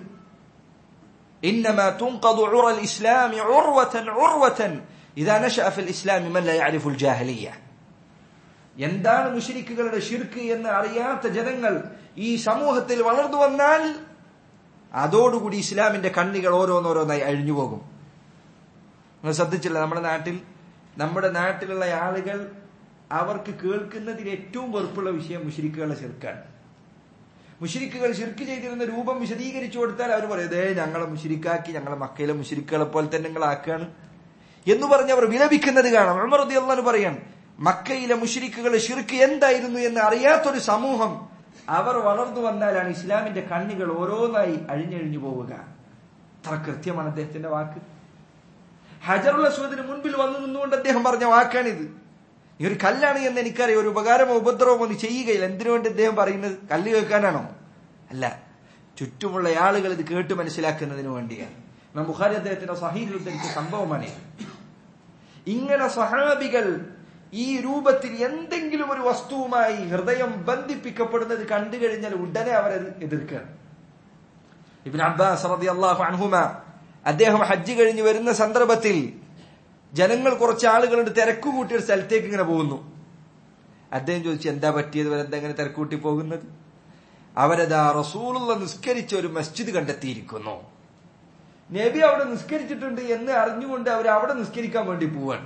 إنما تنقض عرى الإسلام عروة عروة إذا نشأ في الإسلام من لا يعرف الجاهلية എന്താണ് മുഷരിക്കുകളുടെ ഷിർക്ക് എന്ന് അറിയാത്ത ജനങ്ങൾ ഈ സമൂഹത്തിൽ വളർന്നു വന്നാൽ അതോടുകൂടി ഇസ്ലാമിന്റെ കണ്ണികൾ ഓരോന്നോരോന്നായി അഴിഞ്ഞു പോകും നിങ്ങൾ ശ്രദ്ധിച്ചില്ല നമ്മുടെ നാട്ടിൽ നമ്മുടെ നാട്ടിലുള്ള ആളുകൾ അവർക്ക് കേൾക്കുന്നതിൽ ഏറ്റവും വെറുപ്പുള്ള വിഷയം മുഷരിക്കുകളുടെ ഷിർക്കാണ് മുഷിരിക്കുകൾ ഷിർക്ക് ചെയ്തിരുന്ന രൂപം വിശദീകരിച്ചു കൊടുത്താൽ അവർ പറയും ഇതേ ഞങ്ങളെ മുഷിരിക്കാക്കി ഞങ്ങളെ മക്കയിലെ മുഷിരിക്കുകളെ പോലെ തന്നെ നിങ്ങൾ ആക്കാണ് എന്ന് പറഞ്ഞ് അവർ വിലപിക്കുന്നത് കാണാം ഉമർ അള്ളാഹ് പറയാൻ മക്കയിലെ മുഷിരിക്കുകൾ ഷിർക്ക് എന്തായിരുന്നു എന്ന് അറിയാത്തൊരു സമൂഹം അവർ വളർന്നു വന്നാലാണ് ഇസ്ലാമിന്റെ കണ്ണികൾ ഓരോന്നായി അഴിഞ്ഞഴിഞ്ഞു പോവുക അത്ര കൃത്യമാണ് അദ്ദേഹത്തിന്റെ വാക്ക് ഹജറുൽ അസ്വദിന് മുൻപിൽ വന്നു നിന്നുകൊണ്ട് അദ്ദേഹം പറഞ്ഞ വാക്കാണിത് ഈ ഒരു കല്ലാണ് എന്ന് എനിക്കറിയാം ഒരു ഉപകാരമോ ഉപദ്രവമോ ഒന്നും ചെയ്യുകയില്ല എന്തിനു വേണ്ടി അദ്ദേഹം പറയുന്നത് കല്ല് കേൾക്കാനാണോ അല്ല ചുറ്റുമുള്ള ആളുകൾ ഇത് കേട്ട് മനസ്സിലാക്കുന്നതിന് വേണ്ടിയാണ് നാം ബുഖാരി അദ്ദേഹത്തിന്റെ സഹീൽ ഉദ്ധരിച്ച സംഭവമാണ് ഇങ്ങനെ സഹാബികൾ ഈ രൂപത്തിൽ എന്തെങ്കിലും ഒരു വസ്തുവുമായി ഹൃദയം ബന്ധിപ്പിക്കപ്പെടുന്നത് കണ്ടു കഴിഞ്ഞാൽ ഉടനെ അവരത് എതിർക്കുകയാണ് ഇബിൻ അബ്ബാസ് റളിയല്ലാഹു അൻഹുമ അദ്ദേഹം ഹജ്ജ് കഴിഞ്ഞ് വരുന്ന സന്ദർഭത്തിൽ ജനങ്ങൾ കുറച്ച് ആളുകളുണ്ട് തിരക്ക് കൂട്ടിയ ഒരു സ്ഥലത്തേക്ക് ഇങ്ങനെ പോകുന്നു അദ്ദേഹം ചോദിച്ചു എന്താ പറ്റിയത് ഇവരെന്താ ഇങ്ങനെ തിരക്ക് കൂട്ടി പോകുന്നത് അവരതാ റസൂലുള്ള നിസ്കരിച്ച ഒരു മസ്ജിദ് കണ്ടെത്തിയിരിക്കുന്നു നബി അവിടെ നിസ്കരിച്ചിട്ടുണ്ട് എന്ന് അറിഞ്ഞുകൊണ്ട് അവർ അവിടെ നിസ്കരിക്കാൻ വേണ്ടി പോവാണ്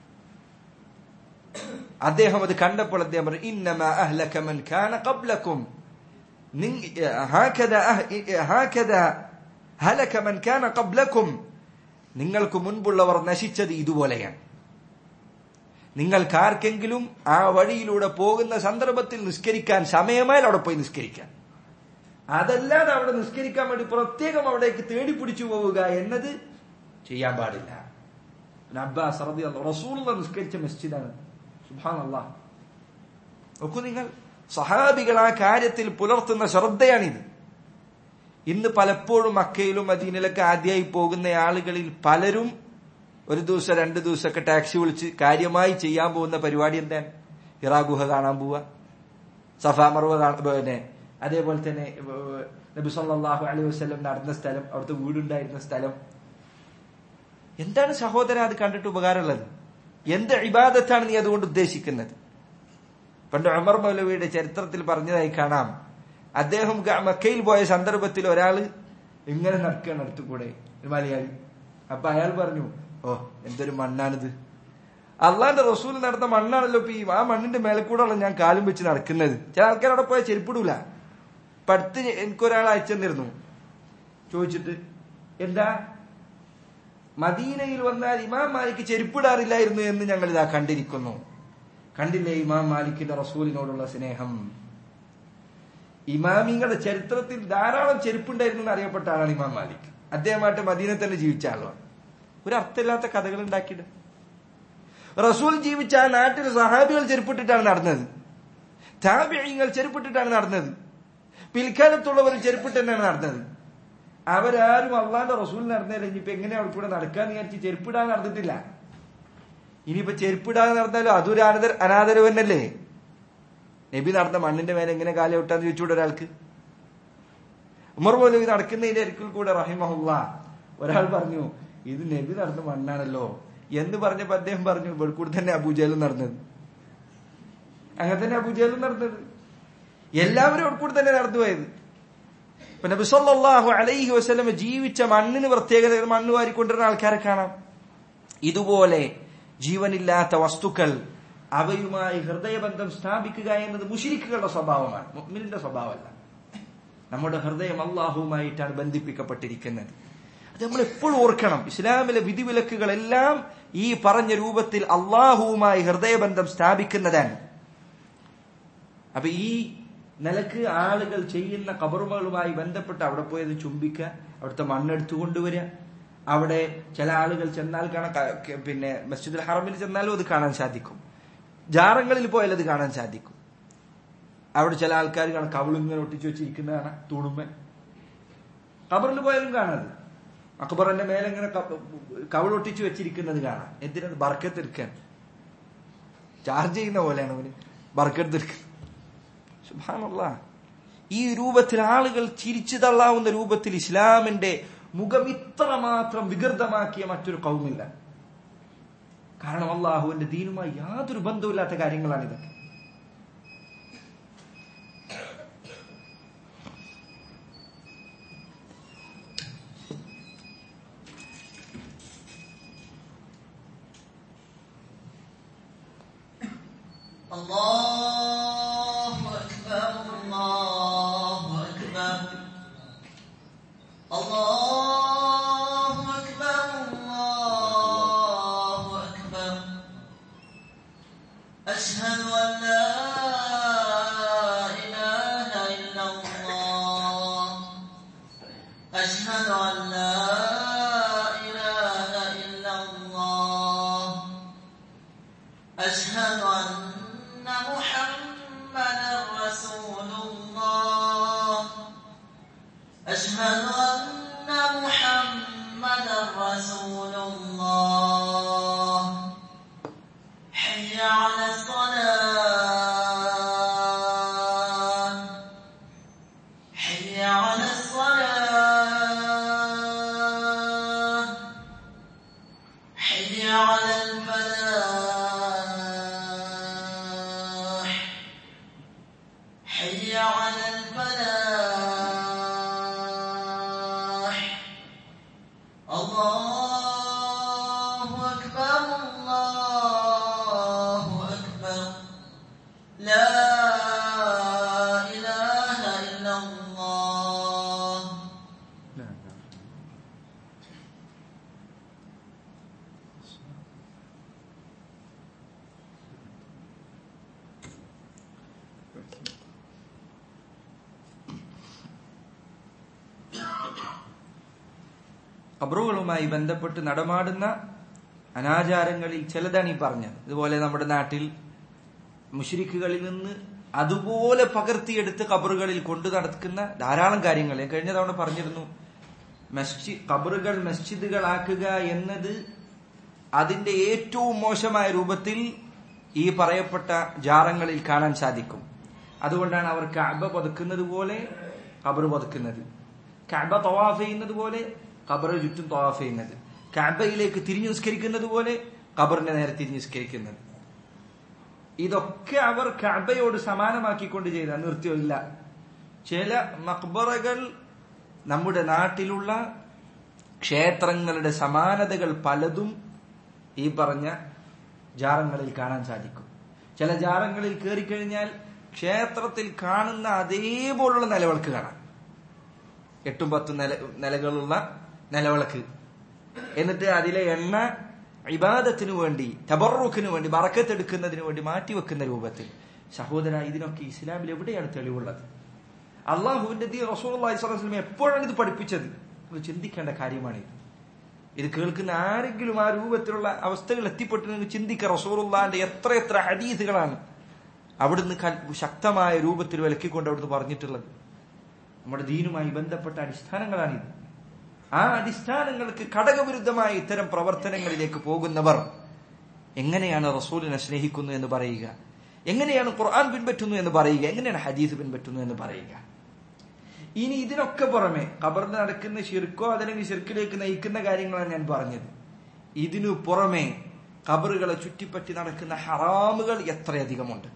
അദ്ദേഹം അത് കണ്ടപ്പോൾ അദ്ദേഹം പറഞ്ഞു ഇന്നമ അഹ്ലക മൻ കാന ഖബ്ലകും ഹാക്കദ ഹലക മൻ കാന ഖബ്ലകും നിങ്ങൾക്ക് മുൻപുള്ളവർ നശിച്ചത് ഇതുപോലെയാണ് നിങ്ങൾക്കാർക്കെങ്കിലും ആ വഴിയിലൂടെ പോകുന്ന സന്ദർഭത്തിൽ നിസ്കരിക്കാൻ സമയമായാൽ അവിടെ പോയി നിസ്കരിക്കാൻ അതല്ലാതെ അവിടെ നിസ്കരിക്കാൻ വേണ്ടി പ്രത്യേകം അവിടേക്ക് തേടി പിടിച്ചു പോവുക എന്നത് ചെയ്യാൻ പാടില്ല അബ്ബാസ് റസൂലുള്ള നിസ്കരിച്ച മസ്ജിദാണ് സുഹാനല്ലാ നോക്കൂ നിങ്ങൾ സഹാബികൾ ആ കാര്യത്തിൽ പുലർത്തുന്ന ശ്രദ്ധയാണിത് ഇന്ന് പലപ്പോഴും മക്കയിലും മദീനയിലൊക്കെ ആദ്യമായി പോകുന്ന ആളുകളിൽ പലരും ഒരു ദിവസം രണ്ട് ദിവസമൊക്കെ ടാക്സി വിളിച്ച് കാര്യമായി ചെയ്യാൻ പോകുന്ന പരിപാടി എന്താണ് ഹിറാ ഗുഹ കാണാൻ പോവുക സഫാ മറുവ പിന്നെ അതേപോലെ തന്നെ നബി സല്ലല്ലാഹു അലൈഹി വസല്ലം നടന്ന സ്ഥലം അവിടുത്തെ വീടുണ്ടായിരുന്ന സ്ഥലം എന്താണ് സഹോദരൻ അത് കണ്ടിട്ട് ഉപകാരമുള്ളത് എന്ത് ഇബാദത്താണ് നീ അതുകൊണ്ട് ഉദ്ദേശിക്കുന്നത് പണ്ട് ഉമർ മൗലവിയുടെ ചരിത്രത്തിൽ പറഞ്ഞതായി കാണാം അദ്ദേഹം മക്കയിൽ പോയ സന്ദർഭത്തിൽ ഒരാള് ഇങ്ങനെ നടക്കുകയാണ് അടുത്തു കൂടെ ഒരു മലയാളി അപ്പൊ അയാൾ പറഞ്ഞു ഓ എന്തൊരു മണ്ണാണിത് അള്ളാന്റെ റസൂൽ നടന്ന മണ്ണാണല്ലോ ഇപ്പൊ ഈ ആ മണ്ണിന്റെ മേലെ കൂടെയുള്ള ഞാൻ കാലും വെച്ച് നടക്കുന്നത് ചില ആൾക്കാർ അവിടെ പോയാൽ ചെരുപ്പിടൂല ഇപ്പൊ അടുത്ത് എനിക്കൊരാൾ അയച്ചെന്നിരുന്നു ചോദിച്ചിട്ട് എന്താ മദീനയിൽ വന്നാൽ ഇമാം മാലിക്ക് ചെരുപ്പിടാറില്ലായിരുന്നു എന്ന് ഞങ്ങൾ ഇതാ കണ്ടിരിക്കുന്നു കണ്ടില്ലേ ഇമാം മാലിക്കിന്റെ റസൂലിനോടുള്ള സ്നേഹം ഇമാമിങ്ങളുടെ ചരിത്രത്തിൽ ധാരാളം ചെരുപ്പുണ്ടായിരുന്നു എന്ന് അറിയപ്പെട്ട ആളാണ് ഇമാം മാലിക് അദ്ദേഹമായിട്ട് മദീന തന്നെ ജീവിച്ച ആളാണ് ഒരു അർത്ഥമില്ലാത്ത കഥകൾ ഉണ്ടാക്കിയിട്ട് റസൂൽ ജീവിച്ച ആ നാട്ടിൽ സഹാബികൾ ചെരുപ്പിട്ടിട്ടാണ് നടന്നത് താബിയങ്ങൾ ചെരുപ്പിട്ടിട്ടാണ് നടന്നത് പിൽക്കാലത്തുള്ളവർ ചെരുപ്പിട്ട് തന്നെയാണ് നടന്നത് അവരാരും അള്ളാന്റെ റസൂൽ നടന്നില്ല ഇനിയിപ്പോ എങ്ങനെ അവിടെ കൂടെ നടക്കാന്ന് വിചാരിച്ച് ചെരുപ്പിടാൻ നടന്നിട്ടില്ല ഇനിയിപ്പോ ചെരുപ്പിടാതെ നടന്നാലും അതൊരു അനാദര അനാദരവ് തന്നെയല്ലേ നബി നടന്ന മണ്ണിന്റെ മേലെ എങ്ങനെ കാലം വിട്ടാന്ന് ചോദിച്ചുകൂടെ ഒരാൾക്ക് ഉമർ പോലും നടക്കുന്നതിന്റെ അരിക്കിൽ കൂടെ റഹിമഹുല്ല ഒരാൾ പറഞ്ഞു ഇത് നബി നടന്ന മണ്ണാണല്ലോ എന്ന് പറഞ്ഞപ്പോ അദ്ദേഹം പറഞ്ഞു ഇവിടെ കൂടെ തന്നെ അബൂജയിലും നടന്നത് അങ്ങനെ തന്നെ അബൂജയിലും നടന്നത് എല്ലാവരും ഇവിടെ കൂടെ തന്നെ നടന്നു പോയത് ഇപ്പൊ നബി സല്ലല്ലാഹു അലൈഹി വസല്ലം ജീവിച്ച മണ്ണിന് പ്രത്യേകത മണ്ണ് വാരിക്കൊണ്ടിരുന്ന ആൾക്കാരെ കാണാം ഇതുപോലെ ജീവനില്ലാത്ത വസ്തുക്കൾ അവയുമായി ഹൃദയബന്ധം സ്ഥാപിക്കുക എന്നത് മുഷിരിക്കുകളുടെ സ്വഭാവമാണ് മുഅ്മിനിന്റെ സ്വഭാവമല്ല നമ്മുടെ ഹൃദയം അള്ളാഹുവുമായിട്ടാണ് ബന്ധിപ്പിക്കപ്പെട്ടിരിക്കുന്നത് അത് നമ്മൾ എപ്പോഴും ഓർക്കണം ഇസ്ലാമിലെ വിധിവിലക്കുകളെല്ലാം ഈ പറഞ്ഞ രൂപത്തിൽ അള്ളാഹുവുമായി ഹൃദയബന്ധം സ്ഥാപിക്കുന്നതാണ് അപ്പൊ ഈ നിലക്ക് ആളുകൾ ചെയ്യുന്ന കബറുകളുമായി ബന്ധപ്പെട്ട് അവിടെ പോയത് ചുംബിക്കുക അവിടുത്തെ മണ്ണെടുത്തു കൊണ്ടുവരിക അവിടെ ചില ആളുകൾ ചെന്നാൽ കാണാൻ ക- പിന്നെ മസ്ജിദുൽ ഹറമിൽ ചെന്നാലും അത് കാണാൻ സാധിക്കും ജാറങ്ങളിൽ പോയാൽ അത് കാണാൻ സാധിക്കും അവിടെ ചില ആൾക്കാർ കാണാം കവിളിങ്ങനെ ഒട്ടിച്ചു വെച്ചിരിക്കുന്ന കാണാം തൂണുമ്മൻ ഖബറിൽ പോയാലും കാണാത് അക്ബറിന്റെ മേലെ ഇങ്ങനെ കവിളൊട്ടിച്ചു വെച്ചിരിക്കുന്നത് കാണാം എന്തിനത് ബർക്കത്തെടുക്കാൻ ചാർജ് ചെയ്യുന്ന പോലെയാണ് അവന് ബർക്കത്തെടുക്കുന്നത് സുബാനുള്ള ഈ രൂപത്തിൽ ആളുകൾ ചിരിച്ചു തള്ളാവുന്ന രൂപത്തിൽ ഇസ്ലാമിന്റെ മുഖം ഇത്ര മാത്രം വികൃതമാക്കിയ മറ്റൊരു കൗമില്ല കാരണം അള്ളാഹുവിന്റെ ദീനുമായി യാതൊരു ബന്ധവുമില്ലാത്ത കാര്യങ്ങളാണ് ഇതൊക്കെ الله أكبر الله أكبر الله أكبر الله أكبر أشهد أن لا إله إلا الله أشهد أن لا إله إلا الله أشهد أن محمدا رسول الله أشهد أن محمدا رسول الله حي على الصلاة حي على الصلاة حي على الفلاح حي على الفلاح الله أكبر الله أكبر لا إله إلا الله ഖബറുകളുമായി ബന്ധപ്പെട്ട് നടമാടുന്ന അനാചാരങ്ങളിൽ ചിലതാണ് ഈ പറഞ്ഞത് ഇതുപോലെ നമ്മുടെ നാട്ടിൽ മുഷരിക്കുകളിൽ നിന്ന് അതുപോലെ പകർത്തിയെടുത്ത് ഖബറുകളിൽ കൊണ്ടു നടക്കുന്ന ധാരാളം കാര്യങ്ങൾ ഞാൻ കഴിഞ്ഞ തവണ പറഞ്ഞിരുന്നു മസ്ജി ഖബറുകൾ മസ്ജിദുകളാക്കുക എന്നത് അതിന്റെ ഏറ്റവും മോശമായ രൂപത്തിൽ ഈ പറയപ്പെട്ട ജാറങ്ങളിൽ കാണാൻ സാധിക്കും അതുകൊണ്ടാണ് അവർ കഅബ പതുക്കുന്നത് പോലെ ഖബർ പതുക്കുന്നത് കഅബ തവാഫ് ചെയ്യുന്നത് പോലെ ഖബറ് ചുറ്റും തവാഫ് ചെയ്യുന്നത് കഅബയിലേക്ക് തിരിഞ്ഞു നിസ്കരിക്കുന്നത് പോലെ ഖബറിന്റെ നേരെ തിരിഞ്ഞു നിസ്കരിക്കുന്നത് ഇതൊക്കെ അവർ കഅബയോട് സമാനമാക്കിക്കൊണ്ട് ചെയ്ത നിർത്തിയില്ല ചില മക്ബറകൾ നമ്മുടെ നാട്ടിലുള്ള ക്ഷേത്രങ്ങളുടെ സമാനതകൾ പലതും ഈ പറഞ്ഞ ജാറങ്ങളിൽ കാണാൻ സാധിക്കും ചില ജാറങ്ങളിൽ കയറിക്കഴിഞ്ഞാൽ ക്ഷേത്രത്തിൽ കാണുന്ന അതേപോലുള്ള നിലവിളക്ക് കാണാം എട്ടും പത്തും നില നിലകളുള്ള നിലവിളക്ക് എന്നിട്ട് അതിലെ എണ്ണ ഇബാദത്തിനു വേണ്ടി തബറുക്കിനു വേണ്ടി ബറക്കത്തെടുക്കുന്നതിന് വേണ്ടി മാറ്റിവെക്കുന്ന രൂപത്തിൽ സഹോദര ഇതിനൊക്കെ ഇസ്ലാമിൽ എവിടെയാണ് തെളിവുള്ളത് അള്ളാഹുവിന്റെ ദീൻ റസൂൽ അള്ളാഹിസ്വലം എപ്പോഴാണ് ഇത് പഠിപ്പിച്ചത് നിങ്ങൾ ചിന്തിക്കേണ്ട കാര്യമാണിത് ഇത് കേൾക്കുന്ന ആരെങ്കിലും ആ രൂപത്തിലുള്ള അവസ്ഥകൾ എത്തിപ്പെട്ടു നിങ്ങൾ ചിന്തിക്കുക റസൂറുല്ലാന്റെ എത്ര എത്ര ഹദീസുകളാണ് അവിടുന്ന് കൽ- ശക്തമായ രൂപത്തിൽ വിലക്കിക്കൊണ്ട് അവിടുന്ന് പറഞ്ഞിട്ടുള്ളത് നമ്മുടെ ദീനുമായി ബന്ധപ്പെട്ട അടിസ്ഥാനങ്ങളാണിത് ആ അടിസ്ഥാനങ്ങൾക്ക് ഘടകവിരുദ്ധമായ ഇത്തരം പ്രവർത്തനങ്ങളിലേക്ക് പോകുന്നവർ എങ്ങനെയാണ് റസൂലിനെ സ്നേഹിക്കുന്നു എന്ന് പറയുക എങ്ങനെയാണ് ഖുർആൻ പിൻപറ്റുന്നു എന്ന് പറയുക എങ്ങനെയാണ് ഹദീസ് പിൻപറ്റുന്നു എന്ന് പറയുക ഇനി ഇതിനൊക്കെ പുറമെ ഖബറിൽ നടക്കുന്ന ശിർക്കോ അതല്ലെങ്കിൽ ശിർക്കിലേക്ക് നയിക്കുന്ന കാര്യങ്ങളാണ് ഞാൻ പറഞ്ഞത് ഇതിനു പുറമെ ഖബറുകളെ ചുറ്റിപ്പറ്റി നടക്കുന്ന ഹറാമുകൾ എത്രയധികമുണ്ട്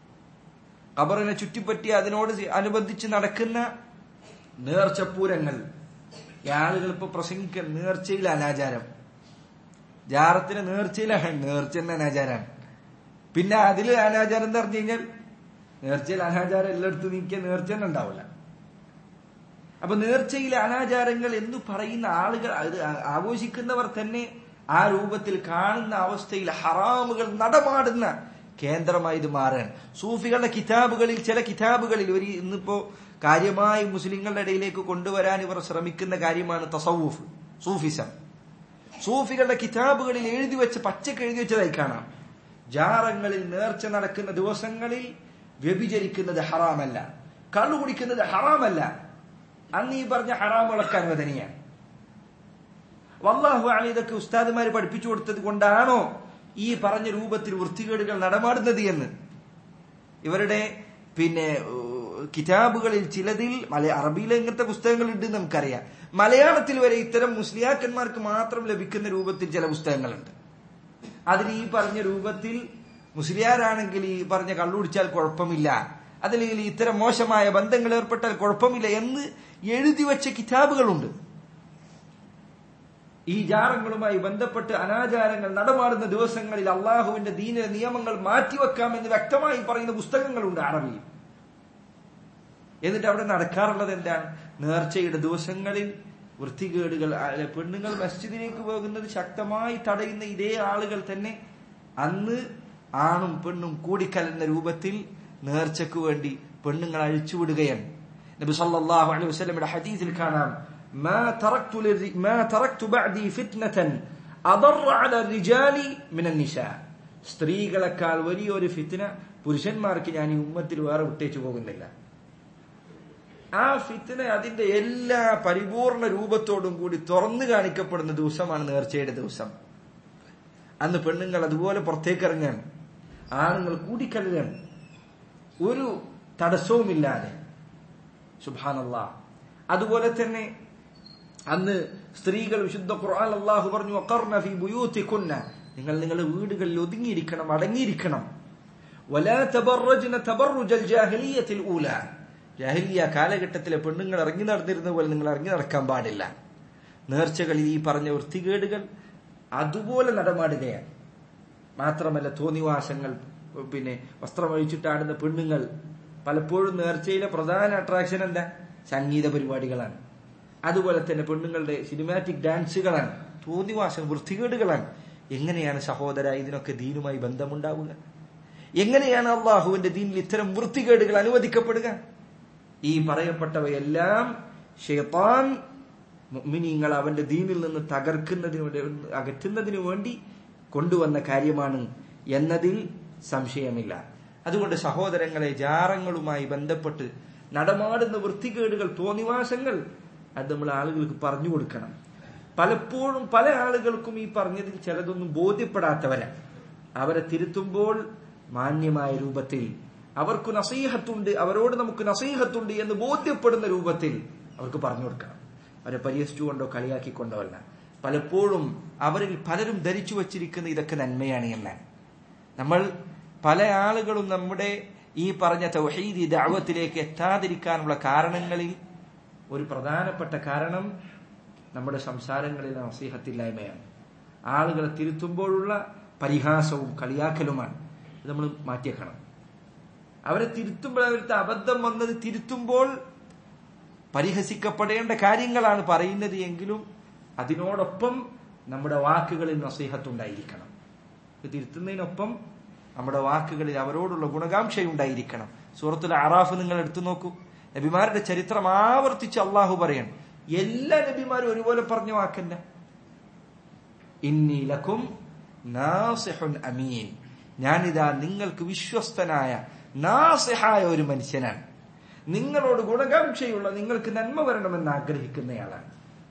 ഖബറിനെ ചുറ്റിപ്പറ്റി അതിനോട് അനുബന്ധിച്ച് നടക്കുന്ന നേർച്ചപ്പൂരങ്ങൾ ഈ ആളുകൾ ഇപ്പൊ പ്രസംഗിക്കാൻ നേർച്ചയിൽ അനാചാരം ജാറത്തിന് നേർച്ചയിലാണ് നേർച്ച തന്നെ അനാചാരാണ് പിന്നെ അതിൽ അനാചാരം എന്ന് പറഞ്ഞു കഴിഞ്ഞാൽ നേർച്ചയിൽ അനാചാരം എല്ലായിടത്തും നീക്കിയ നേർച്ച തന്നെ ഉണ്ടാവില്ല അപ്പൊ നേർച്ചയിലെ അനാചാരങ്ങൾ എന്ന് പറയുന്ന ആളുകൾ അത് ആഘോഷിക്കുന്നവർ തന്നെ ആ രൂപത്തിൽ കാണുന്ന അവസ്ഥയിൽ ഹറാമുകൾ നടമാടുന്ന കേന്ദ്രമായി ഇത് മാറുകയാണ് സൂഫികളുടെ കിതാബുകളിൽ ചില കിതാബുകളിൽ ഒരു ഇന്നിപ്പോ കാര്യമായി മുസ്ലിങ്ങളുടെ ഇടയിലേക്ക് കൊണ്ടുവരാൻ ഇവർ ശ്രമിക്കുന്ന കാര്യമാണ് തസവൂഫ് സൂഫിസം സൂഫികളുടെ കിതാബുകളിൽ എഴുതി വെച്ച് പച്ചക്ക് എഴുതി വെച്ചതായി കാണാം ജാറങ്ങളിൽ നേർച്ച നടക്കുന്ന ദിവസങ്ങളിൽ വ്യഭിചരിക്കുന്നത് ഹറാമല്ല കള്ളു കുടിക്കുന്നത് ഹറാമല്ല അന്ന് ഈ പറഞ്ഞ ഹറാമുകളൊക്കെ അനുവദനീയാണ് വല്ലാഹു അലി ഇതൊക്കെ ഉസ്താദുമാര് പഠിപ്പിച്ചു കൊടുത്തത് കൊണ്ടാണോ ഈ പറഞ്ഞ രൂപത്തിൽ വൃത്തികേടുകൾ നടമാടുന്നത് എന്ന് ഇവരുടെ പിന്നെ ഏഹ്, കിതാബുകളിൽ ചിലതിൽ മല അറബിയിലെ ഇങ്ങനത്തെ പുസ്തകങ്ങൾ ഉണ്ട് എന്ന് നമുക്കറിയാം മലയാളത്തിൽ വരെ ഇത്തരം മുസ്ലിയാക്കന്മാർക്ക് മാത്രം ലഭിക്കുന്ന രൂപത്തിൽ ചില പുസ്തകങ്ങളുണ്ട് അതിൽ ഈ പറഞ്ഞ രൂപത്തിൽ മുസ്ലിയാരാണെങ്കിൽ ഈ പറഞ്ഞ കള്ളുടിച്ചാൽ കുഴപ്പമില്ല അതല്ലെങ്കിൽ ഇത്തരം മോശമായ ബന്ധങ്ങൾ ഏർപ്പെട്ടാൽ കുഴപ്പമില്ല എന്ന് എഴുതി വെച്ച കിതാബുകളുണ്ട് ഈ ജാറങ്ങളുമായി ബന്ധപ്പെട്ട് അനാചാരങ്ങൾ നടമാടുന്ന ദിവസങ്ങളിൽ അള്ളാഹുവിന്റെ ദീനിലെ നിയമങ്ങൾ മാറ്റിവെക്കാമെന്ന് വ്യക്തമായി പറയുന്ന പുസ്തകങ്ങളുണ്ട് അറബിയിൽ എന്നിട്ട് അവിടെ നടക്കാറുള്ളത് എന്താണ് നേർച്ചയുടെ ദിവസങ്ങളിൽ വൃത്തികേടുകൾ അല്ല, പെണ്ണുങ്ങൾ മസ്ജിദിലേക്ക് പോകുന്നത് ശക്തമായി തടയുന്ന ഇതേ ആളുകൾ തന്നെ അന്ന് ആണും പെണ്ണും കൂടിക്കലർന്ന രൂപത്തിൽ നേർച്ചയ്ക്ക് വേണ്ടി പെണ്ണുങ്ങൾ അഴിച്ചുവിടുകയാണ് നബി സല്ലല്ലാഹു അലൈഹി വസല്ലമയുടെ ഹദീസിൽ കാണാം ما تركت للر- ما تركت بعدي فتنة أضر على الرجال من النساء സ്ത്രീകളെക്കാൾ വലിയൊരു ഫിത്തിന പുരുഷന്മാർക്ക് ഞാൻ ഈ ഉമ്മത്തിൽ വേറെ വിട്ടേച്ചു പോകുന്നില്ല ആ ഫിത്തിന അതിന്റെ എല്ലാ പരിപൂർണ രൂപത്തോടും കൂടി തുറന്നു കാണിക്കപ്പെടുന്ന ദിവസമാണ് നേർച്ചയുടെ ദിവസം അന്ന് പെണ്ണുങ്ങൾ അതുപോലെ പുറത്തേക്ക് ഇറങ്ങാൻ ആണുങ്ങൾ കൂടിക്കല്ലുകയാണ് ഒരു തടസ്സവുമില്ലാതെ സുബാനല്ല അതുപോലെ തന്നെ അന്ന് സ്ത്രീകൾ വിശുദ്ധ ഖുർആൻ അള്ളാഹു പറഞ്ഞു "വഖർന ഫീ ബുയൂത്തികുന്ന നിങ്ങൾ നിങ്ങളുടെ വീടുകളിൽ ഒതുങ്ങിയിരിക്കണം അടങ്ങിയിരിക്കണം വലാ തബറജ്ന തബറുജൽ ജാഹിലിയ്യത്തിൽ ഊല ജാഹിലിയ കാലഘട്ടത്തിലെ പെണ്ണുങ്ങൾ ഇറങ്ങി നടന്നിരുന്ന പോലെ നിങ്ങൾ ഇറങ്ങി നടക്കാൻ പാടില്ല നേർച്ചകളിൽ ഈ പറഞ്ഞ വൃത്തികേടുകൾ അതുപോലെ നടമാടുകയാണ് മാത്രമല്ല തോന്നിവാസങ്ങൾ പിന്നെ വസ്ത്രമഴിച്ചിട്ടാടുന്ന പെണ്ണുങ്ങൾ പലപ്പോഴും നേർച്ചയിലെ പ്രധാന അട്രാക്ഷൻ എന്താ സംഗീത പരിപാടികളാണ് അതുപോലെ തന്നെ പെണ്ണുങ്ങളുടെ സിനിമാറ്റിക് ഡാൻസുകളാണ് തോന്നിവാസം വൃത്തികേടുകളാണ് എങ്ങനെയാണ് സഹോദര ഇതിനൊക്കെ ദീനുമായി ബന്ധമുണ്ടാവുക എങ്ങനെയാണ് അള്ളാഹുവിന്റെ ദീനിൽ ഇത്തരം വൃത്തികേടുകൾ അനുവദിക്കപ്പെടുക ഈ പറയപ്പെട്ടവയെല്ലാം ഷെയ്ത്താൻ മുഅ്മിനീങ്ങൾ അവന്റെ ദീനിൽ നിന്ന് തകർക്കുന്നതിന് വേണ്ടി അകറ്റുന്നതിനു വേണ്ടി കൊണ്ടുവന്ന കാര്യമാണ് എന്നതിൽ സംശയമില്ല അതുകൊണ്ട് സഹോദരങ്ങളെ ജാറങ്ങളുമായി ബന്ധപ്പെട്ട് നടമാടുന്ന വൃത്തികേടുകൾ തോന്നിവാസങ്ങൾ അത് നമ്മൾ ആളുകൾക്ക് പറഞ്ഞു കൊടുക്കണം പലപ്പോഴും പല ആളുകൾക്കും ഈ പറഞ്ഞതിൽ ചിലതൊന്നും ബോധ്യപ്പെടാത്തവരാണ് അവരെ തിരുത്തുമ്പോൾ മാന്യമായ രൂപത്തിൽ അവർക്ക് നസീഹത്തുണ്ട് അവരോട് നമുക്ക് നസീഹത്തുണ്ട് എന്ന് ബോധ്യപ്പെടുന്ന രൂപത്തിൽ അവർക്ക് പറഞ്ഞു കൊടുക്കണം അവരെ പരിഹസിച്ചുകൊണ്ടോ കളിയാക്കിക്കൊണ്ടോ അല്ല പലപ്പോഴും അവരിൽ പലരും ധരിച്ചു വച്ചിരിക്കുന്ന ഇതൊക്കെ നന്മയാണ് എന്നാണ് നമ്മൾ പല ആളുകളും നമ്മുടെ ഈ പറഞ്ഞ തൗഹീദി ദാവത്തിലേക്ക് എത്താതിരിക്കാനുള്ള കാരണങ്ങളിൽ ഒരു പ്രധാനപ്പെട്ട കാരണം നമ്മുടെ സംസാരങ്ങളിൽ നസീഹത്തില്ലായ്മയാണ് ആളുകളെ തിരുത്തുമ്പോഴുള്ള പരിഹാസവും കളിയാക്കലുമാണ് ഇത് നമ്മൾ മാറ്റിയേക്കണം അവരെ തിരുത്തുമ്പോൾ അവരുടെ അബദ്ധം വന്നത് തിരുത്തുമ്പോൾ പരിഹസിക്കപ്പെടേണ്ട കാര്യങ്ങളാണ് പറയുന്നത് എങ്കിലും അതിനോടൊപ്പം നമ്മുടെ വാക്കുകളിൽ നസീഹത്തുണ്ടായിരിക്കണം ഇത് തിരുത്തുന്നതിനൊപ്പം നമ്മുടെ വാക്കുകളിൽ അവരോടുള്ള ഗുണകാംക്ഷയുണ്ടായിരിക്കണം സൂറത്തുൽ അറാഫ് നിങ്ങൾ എടുത്തു നോക്കൂ നബിമാരുടെ ചരിത്രം ആവർത്തിച്ച് അള്ളാഹു പറയാൻ എല്ലാ നബിമാരും ഒരുപോലെ പറഞ്ഞ വാക്കല്ല ഇന്നി ലക്കും നാസിഹുൻ അമീൻ ഞാനിതാ നിങ്ങൾക്ക് വിശ്വസ്തനായ നാസിഹായ ഒരു മനുഷ്യനാണ് നിങ്ങളോട് ഗുണകാംക്ഷയുള്ള നിങ്ങൾക്ക് നന്മ വരണമെന്ന് ആഗ്രഹിക്കുന്നയാളാണ്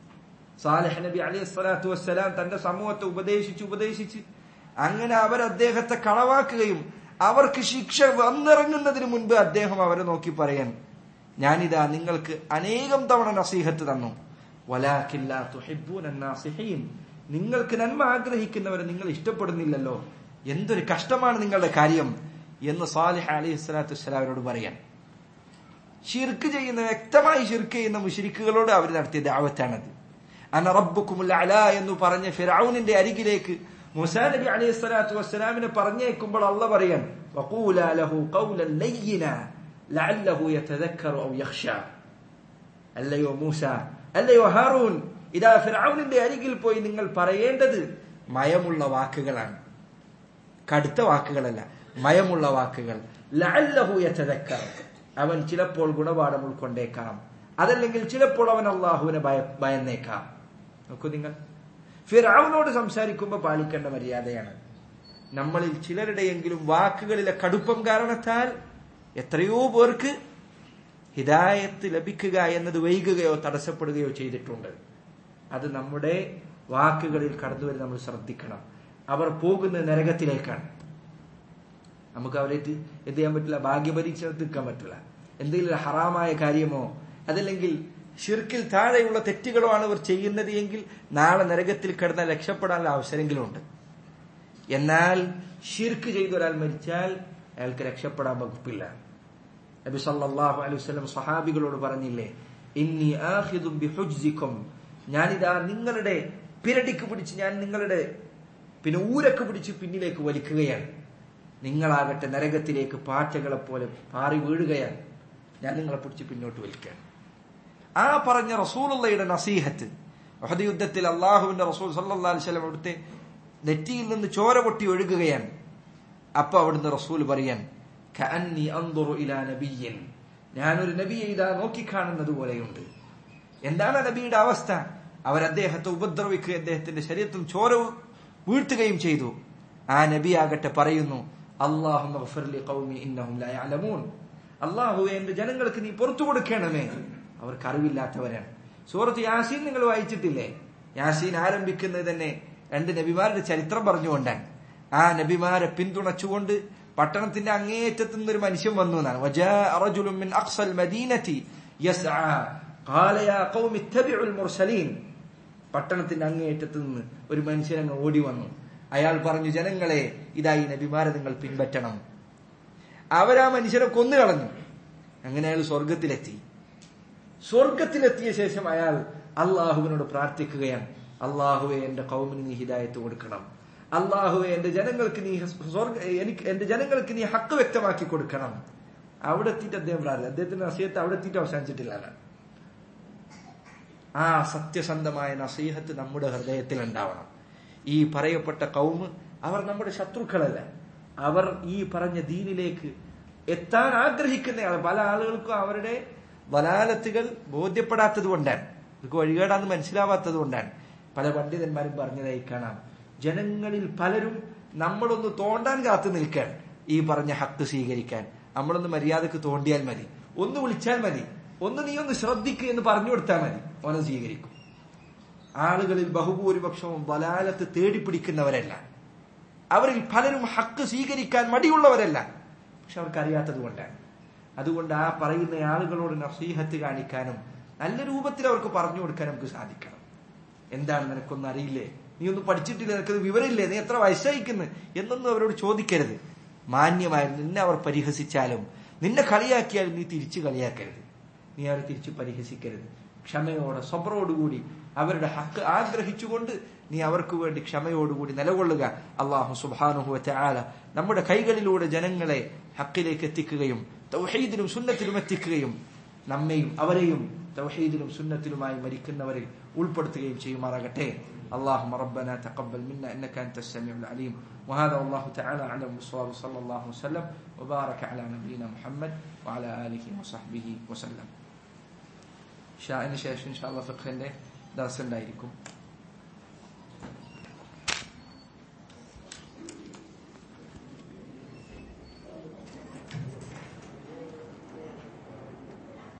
സാലിഹ് നബി അലൈഹി സ്വലാത്തു വസ്സലാം തന്റെ സമൂഹത്തെ ഉപദേശിച്ച് ഉപദേശിച്ച് അങ്ങനെ അവർ അദ്ദേഹത്തെ കളവാക്കുകയും അവർക്ക് ശിക്ഷ വന്നിറങ്ങുന്നതിന് മുൻപ് അദ്ദേഹം അവരെ നോക്കി പറയാൻ ഞാനിതാ നിങ്ങൾക്ക് അനേകം തവണ നസീഹത്ത് തന്നു വലാഖില്ല തുഹിബ്ബൂന നാസിഹീൻ നിങ്ങൾക്ക് നന്മ ആഗ്രഹിക്കുന്നവരെ നിങ്ങൾ ഇഷ്ടപ്പെടുന്നില്ലല്ലോ എന്തൊരു കഷ്ടമാണ് നിങ്ങളുടെ കാര്യം എന്ന് സാലിഹ് അലൈഹി സ്വലാത്തു വസ്സലാമിനോട് പറയാൻ ഷിർക്ക് ചെയ്യുന്ന വ്യക്തമായി ഷിർക്ക് ചെയ്യുന്ന മുഷിരിക്കുകളോട് അവർ നടത്തിയ ദാവത്താണത് അന റബ്ബുക്കുമുൽ അല എന്ന് പറഞ്ഞ ഫിറൌനിന്റെ അരികിലേക്ക് മുസാ നബി അലൈഹി സ്വലാത്തു വസ്സലാമിനെ പറഞ്ഞേക്കുമ്പോൾ അള്ള പറയാൻ വഖൂലാ ലഹു ഖൗലൻ ലയ്യിന ലഅല്ലഹു യതദക്കറു ഔ യഖ്ഷ അല്ലയോ മൂസ അല്ലയോ ഹാറൂൻ ഇതാ ഫിറൌനിന്റെ അരികിൽ പോയി നിങ്ങൾ പറയേണ്ടത് മയമുള്ള വാക്കുകളാണ് കടുത്ത വാക്കുകളല്ല മയമുള്ള വാക്കുകൾ ലഅല്ലഹു യതദക്കർ അവൻ ചിലപ്പോൾ ഗുണപാഠം ഉൾക്കൊണ്ടേക്കാം അതല്ലെങ്കിൽ ചിലപ്പോൾ അവൻ അള്ളാഹുവിനെ ഭയ ഭയന്നേക്കാം നോക്കൂ നിങ്ങൾ ഫിറൌനോട് സംസാരിക്കുമ്പോൾ പാലിക്കേണ്ട മര്യാദയാണ് നമ്മളിൽ ചിലരുടെയെങ്കിലും വാക്കുകളിലെ കടുപ്പം കാരണത്താൽ എത്രയോ പേർക്ക് ഹിദായത്ത് ലഭിക്കുക എന്നത് വൈകുകയോ തടസ്സപ്പെടുകയോ ചെയ്തിട്ടുണ്ട് അത് നമ്മുടെ വാക്കുകളിൽ കടന്നുവരും നമ്മൾ ശ്രദ്ധിക്കണം അവർ പോകുന്ന നരകത്തിലേക്കാണ് നമുക്ക് അവരേറ്റ് എന്ത് ചെയ്യാൻ പറ്റില്ല ഭാഗ്യപരീക്ഷണത്തിൽ നിൽക്കാൻ പറ്റില്ല എന്തെങ്കിലും ഹറാമായ കാര്യമോ അതല്ലെങ്കിൽ ഷിർക്കിൽ താഴെയുള്ള തെറ്റുകളോ ആണ് ഇവർ ചെയ്യുന്നത് എങ്കിൽ നാളെ നരകത്തിൽ കിടന്നാൽ രക്ഷപ്പെടാനുള്ള അവസരങ്ങളും ഉണ്ട് എന്നാൽ ഷിർക്ക് ചെയ്ത ഒരാൾ മരിച്ചാൽ അയാൾക്ക് രക്ഷപ്പെടാൻ വകുപ്പില്ല നബി സല്ലല്ലാഹു അലൈഹി വസല്ലം സ്വഹാബികളോട് പറഞ്ഞില്ലേ ഇന്നി ആഖിദും ബിഹുജ്സിക്കും ഞാനിതാ നിങ്ങളുടെ പിരടിക്ക് പിടിച്ച് ഞാൻ നിങ്ങളുടെ പിന്നെ ഊരക്ക് പിടിച്ച് പിന്നിലേക്ക് വലിക്കുകയാണ് നിങ്ങളാകട്ടെ നരകത്തിലേക്ക് പാറ്റകളെ പോലെ പാറി വീഴുകയാണ് ഞാൻ നിങ്ങളെ പിടിച്ച് പിന്നോട്ട് വലിക്കുകയാണ് ആ പറഞ്ഞ റസൂലുള്ളയുടെ നസീഹത്ത് വഹദ് യുദ്ധത്തിൽ അള്ളാഹുവിന്റെ റസൂൽ സല്ലല്ലാഹു അലൈഹി വസല്ലം അവിടുത്തെ നെറ്റിയിൽ നിന്ന് ചോര പൊട്ടി ഒഴുകുകയാണ് അപ്പൊ അവിടുന്ന് റസൂൽ പറയാൻ കഅന്നി അൻദുറു ഇലാ നബിയ്യൻ ഞാനൊരു നബിയെ ഇതാ നോക്കിക്കാണുന്നത് പോലെയുണ്ട് എന്താണ് ആ നബിയുടെ അവസ്ഥ അവർ അദ്ദേഹത്തെ ഉപദ്രവിക്കുക അദ്ദേഹത്തിന്റെ ശരീരത്തിൽ ചോര വീഴ്ത്തുകയും ചെയ്തു ആ നബി ആകട്ടെ പറയുന്നു അള്ളാഹു എന്റെ ജനങ്ങൾക്ക് നീ പുറത്തു കൊടുക്കണമേ അവർക്ക് അറിവില്ലാത്തവരാണ് സൂറത്ത് യാസീൻ നിങ്ങൾ വായിച്ചിട്ടില്ലേ യാസീൻ ആരംഭിക്കുന്നത് തന്നെ രണ്ട് നബിമാരുടെ ചരിത്രം പറഞ്ഞുകൊണ്ടാണ് ആ നബിമാരെ പിന്തുണച്ചുകൊണ്ട് പട്ടണത്തിന്റെ അങ്ങേയറ്റത്ത് നിന്നൊരു മനുഷ്യൻ വന്നു എന്നാണ് وجاء رجل من أقصى المدينة يسعى قال يا قوم اتبعوا المرسلين പട്ടണത്തിന്റെ അങ്ങേയറ്റത്ത് നിന്ന് ഒരു മനുഷ്യൻ അങ്ങ് ഓടി വന്നു അയാൾ പറഞ്ഞു ജനങ്ങളെ ഇതായി നബിമാരെ നിങ്ങൾ പിൻപറ്റണം അവരാ മനുഷ്യനെ കൊന്നുകളഞ്ഞു അങ്ങനെ അയാൾ സ്വർഗത്തിലെത്തി സ്വർഗത്തിലെത്തിയ ശേഷം അയാൾ അള്ളാഹുവിനോട് പ്രാർത്ഥിക്കുകയാണ് അള്ളാഹുവെ എന്റെ കൗമിന് നീ ഹിദായത്ത് കൊടുക്കണം അള്ളാഹുവെ എന്റെ ജനങ്ങൾക്ക് നീ സ്വർഗ എനിക്ക് എന്റെ ജനങ്ങൾക്ക് നീ ഹക്ക് വ്യക്തമാക്കി കൊടുക്കണം അവിടെ എത്തിയിട്ട് അദ്ദേഹം പ്രാർത്ഥന അദ്ദേഹത്തിന്റെ നസീഹത്ത് അവിടെ എത്തിയിട്ട് അവസാനിച്ചിട്ടില്ല ആ സത്യസന്ധമായ നസീഹത്ത് നമ്മുടെ ഹൃദയത്തിൽ ഉണ്ടാവണം ഈ പറയപ്പെട്ട കൗമ് അവർ നമ്മുടെ ശത്രുക്കളല്ല അവർ ഈ പറഞ്ഞ ദീനിലേക്ക് എത്താൻ ആഗ്രഹിക്കുന്നയാൾ പല ആളുകൾക്കും അവരുടെ വലാലത്തുകൾ ബോധ്യപ്പെടാത്തത് കൊണ്ടാണ് ഇതൊക്കെ വഴികേടാന്ന് മനസ്സിലാവാത്തത് കൊണ്ടാണ് പല പണ്ഡിതന്മാരും പറഞ്ഞതായി കാണാം ജനങ്ങളിൽ പലരും നമ്മളൊന്ന് തോണ്ടാൻ കാത്തു നിൽക്കാൻ ഈ പറഞ്ഞ ഹക്ക് സ്വീകരിക്കാൻ നമ്മളൊന്ന് മര്യാദക്ക് തോണ്ടിയാൽ മതി ഒന്ന് വിളിച്ചാൽ മതി ഒന്ന് നീ ഒന്ന് ശ്രദ്ധിക്കുക എന്ന് പറഞ്ഞു കൊടുത്താൽ മതി ഓനെ സ്വീകരിക്കും ആളുകളിൽ ബഹുഭൂരിപക്ഷവും വലാലത്ത് തേടിപ്പിടിക്കുന്നവരല്ല അവരിൽ പലരും ഹക്ക് സ്വീകരിക്കാൻ മടിയുള്ളവരല്ല പക്ഷെ അവർക്ക് അറിയാത്തത് കൊണ്ടാണ് അതുകൊണ്ട് ആ പറയുന്ന ആളുകളോട് നസീഹത്ത് കാണിക്കാനും നല്ല രൂപത്തിൽ അവർക്ക് പറഞ്ഞു കൊടുക്കാൻ നമുക്ക് സാധിക്കണം എന്താണ് നിനക്കൊന്നും അറിയില്ലേ നീ ഒന്നും പഠിച്ചിട്ടില്ല നിനക്കത് വിവരമില്ലേ നീ എത്ര വയസ്സായിക്കുന്നു എന്നൊന്നും അവരോട് ചോദിക്കരുത് മാന്യമായി നിന്നെ അവർ പരിഹസിച്ചാലും നിന്നെ കളിയാക്കിയാലും നീ തിരിച്ചു കളിയാക്കരുത് നീ അവരെ തിരിച്ചു പരിഹസിക്കരുത് ക്ഷമയോടെ സ്വബറോടുകൂടി അവരുടെ ഹക്ക് ആഗ്രഹിച്ചുകൊണ്ട് നീ അവർക്ക് വേണ്ടി ക്ഷമയോടുകൂടി നിലകൊള്ളുക അള്ളാഹു സുബാനുഹുവറ്റ ആല നമ്മുടെ കൈകളിലൂടെ ജനങ്ങളെ ഹക്കിലേക്ക് എത്തിക്കുകയും തൗഹീദിലും സുന്നത്തിലും എത്തിക്കുകയും നമ്മെയും അവരെയും തൗഹീദിലും സുന്നത്തിലുമായി മരിക്കുന്നവരിൽ ഉൾപ്പെടുത്തുകയും ചെയ്യുമാറാകട്ടെ اللهم ربنا تقبل منا انك انت السميع العليم وهذا والله تعالى اعلم بالصواب صلى الله وسلم وبارك على نبينا محمد وعلى اله وصحبه وسلم ഷാന് ശേഷം ഇൻഷാല്ല ഫിഖിന്റെ ദർസ് ഉണ്ടായിരിക്കും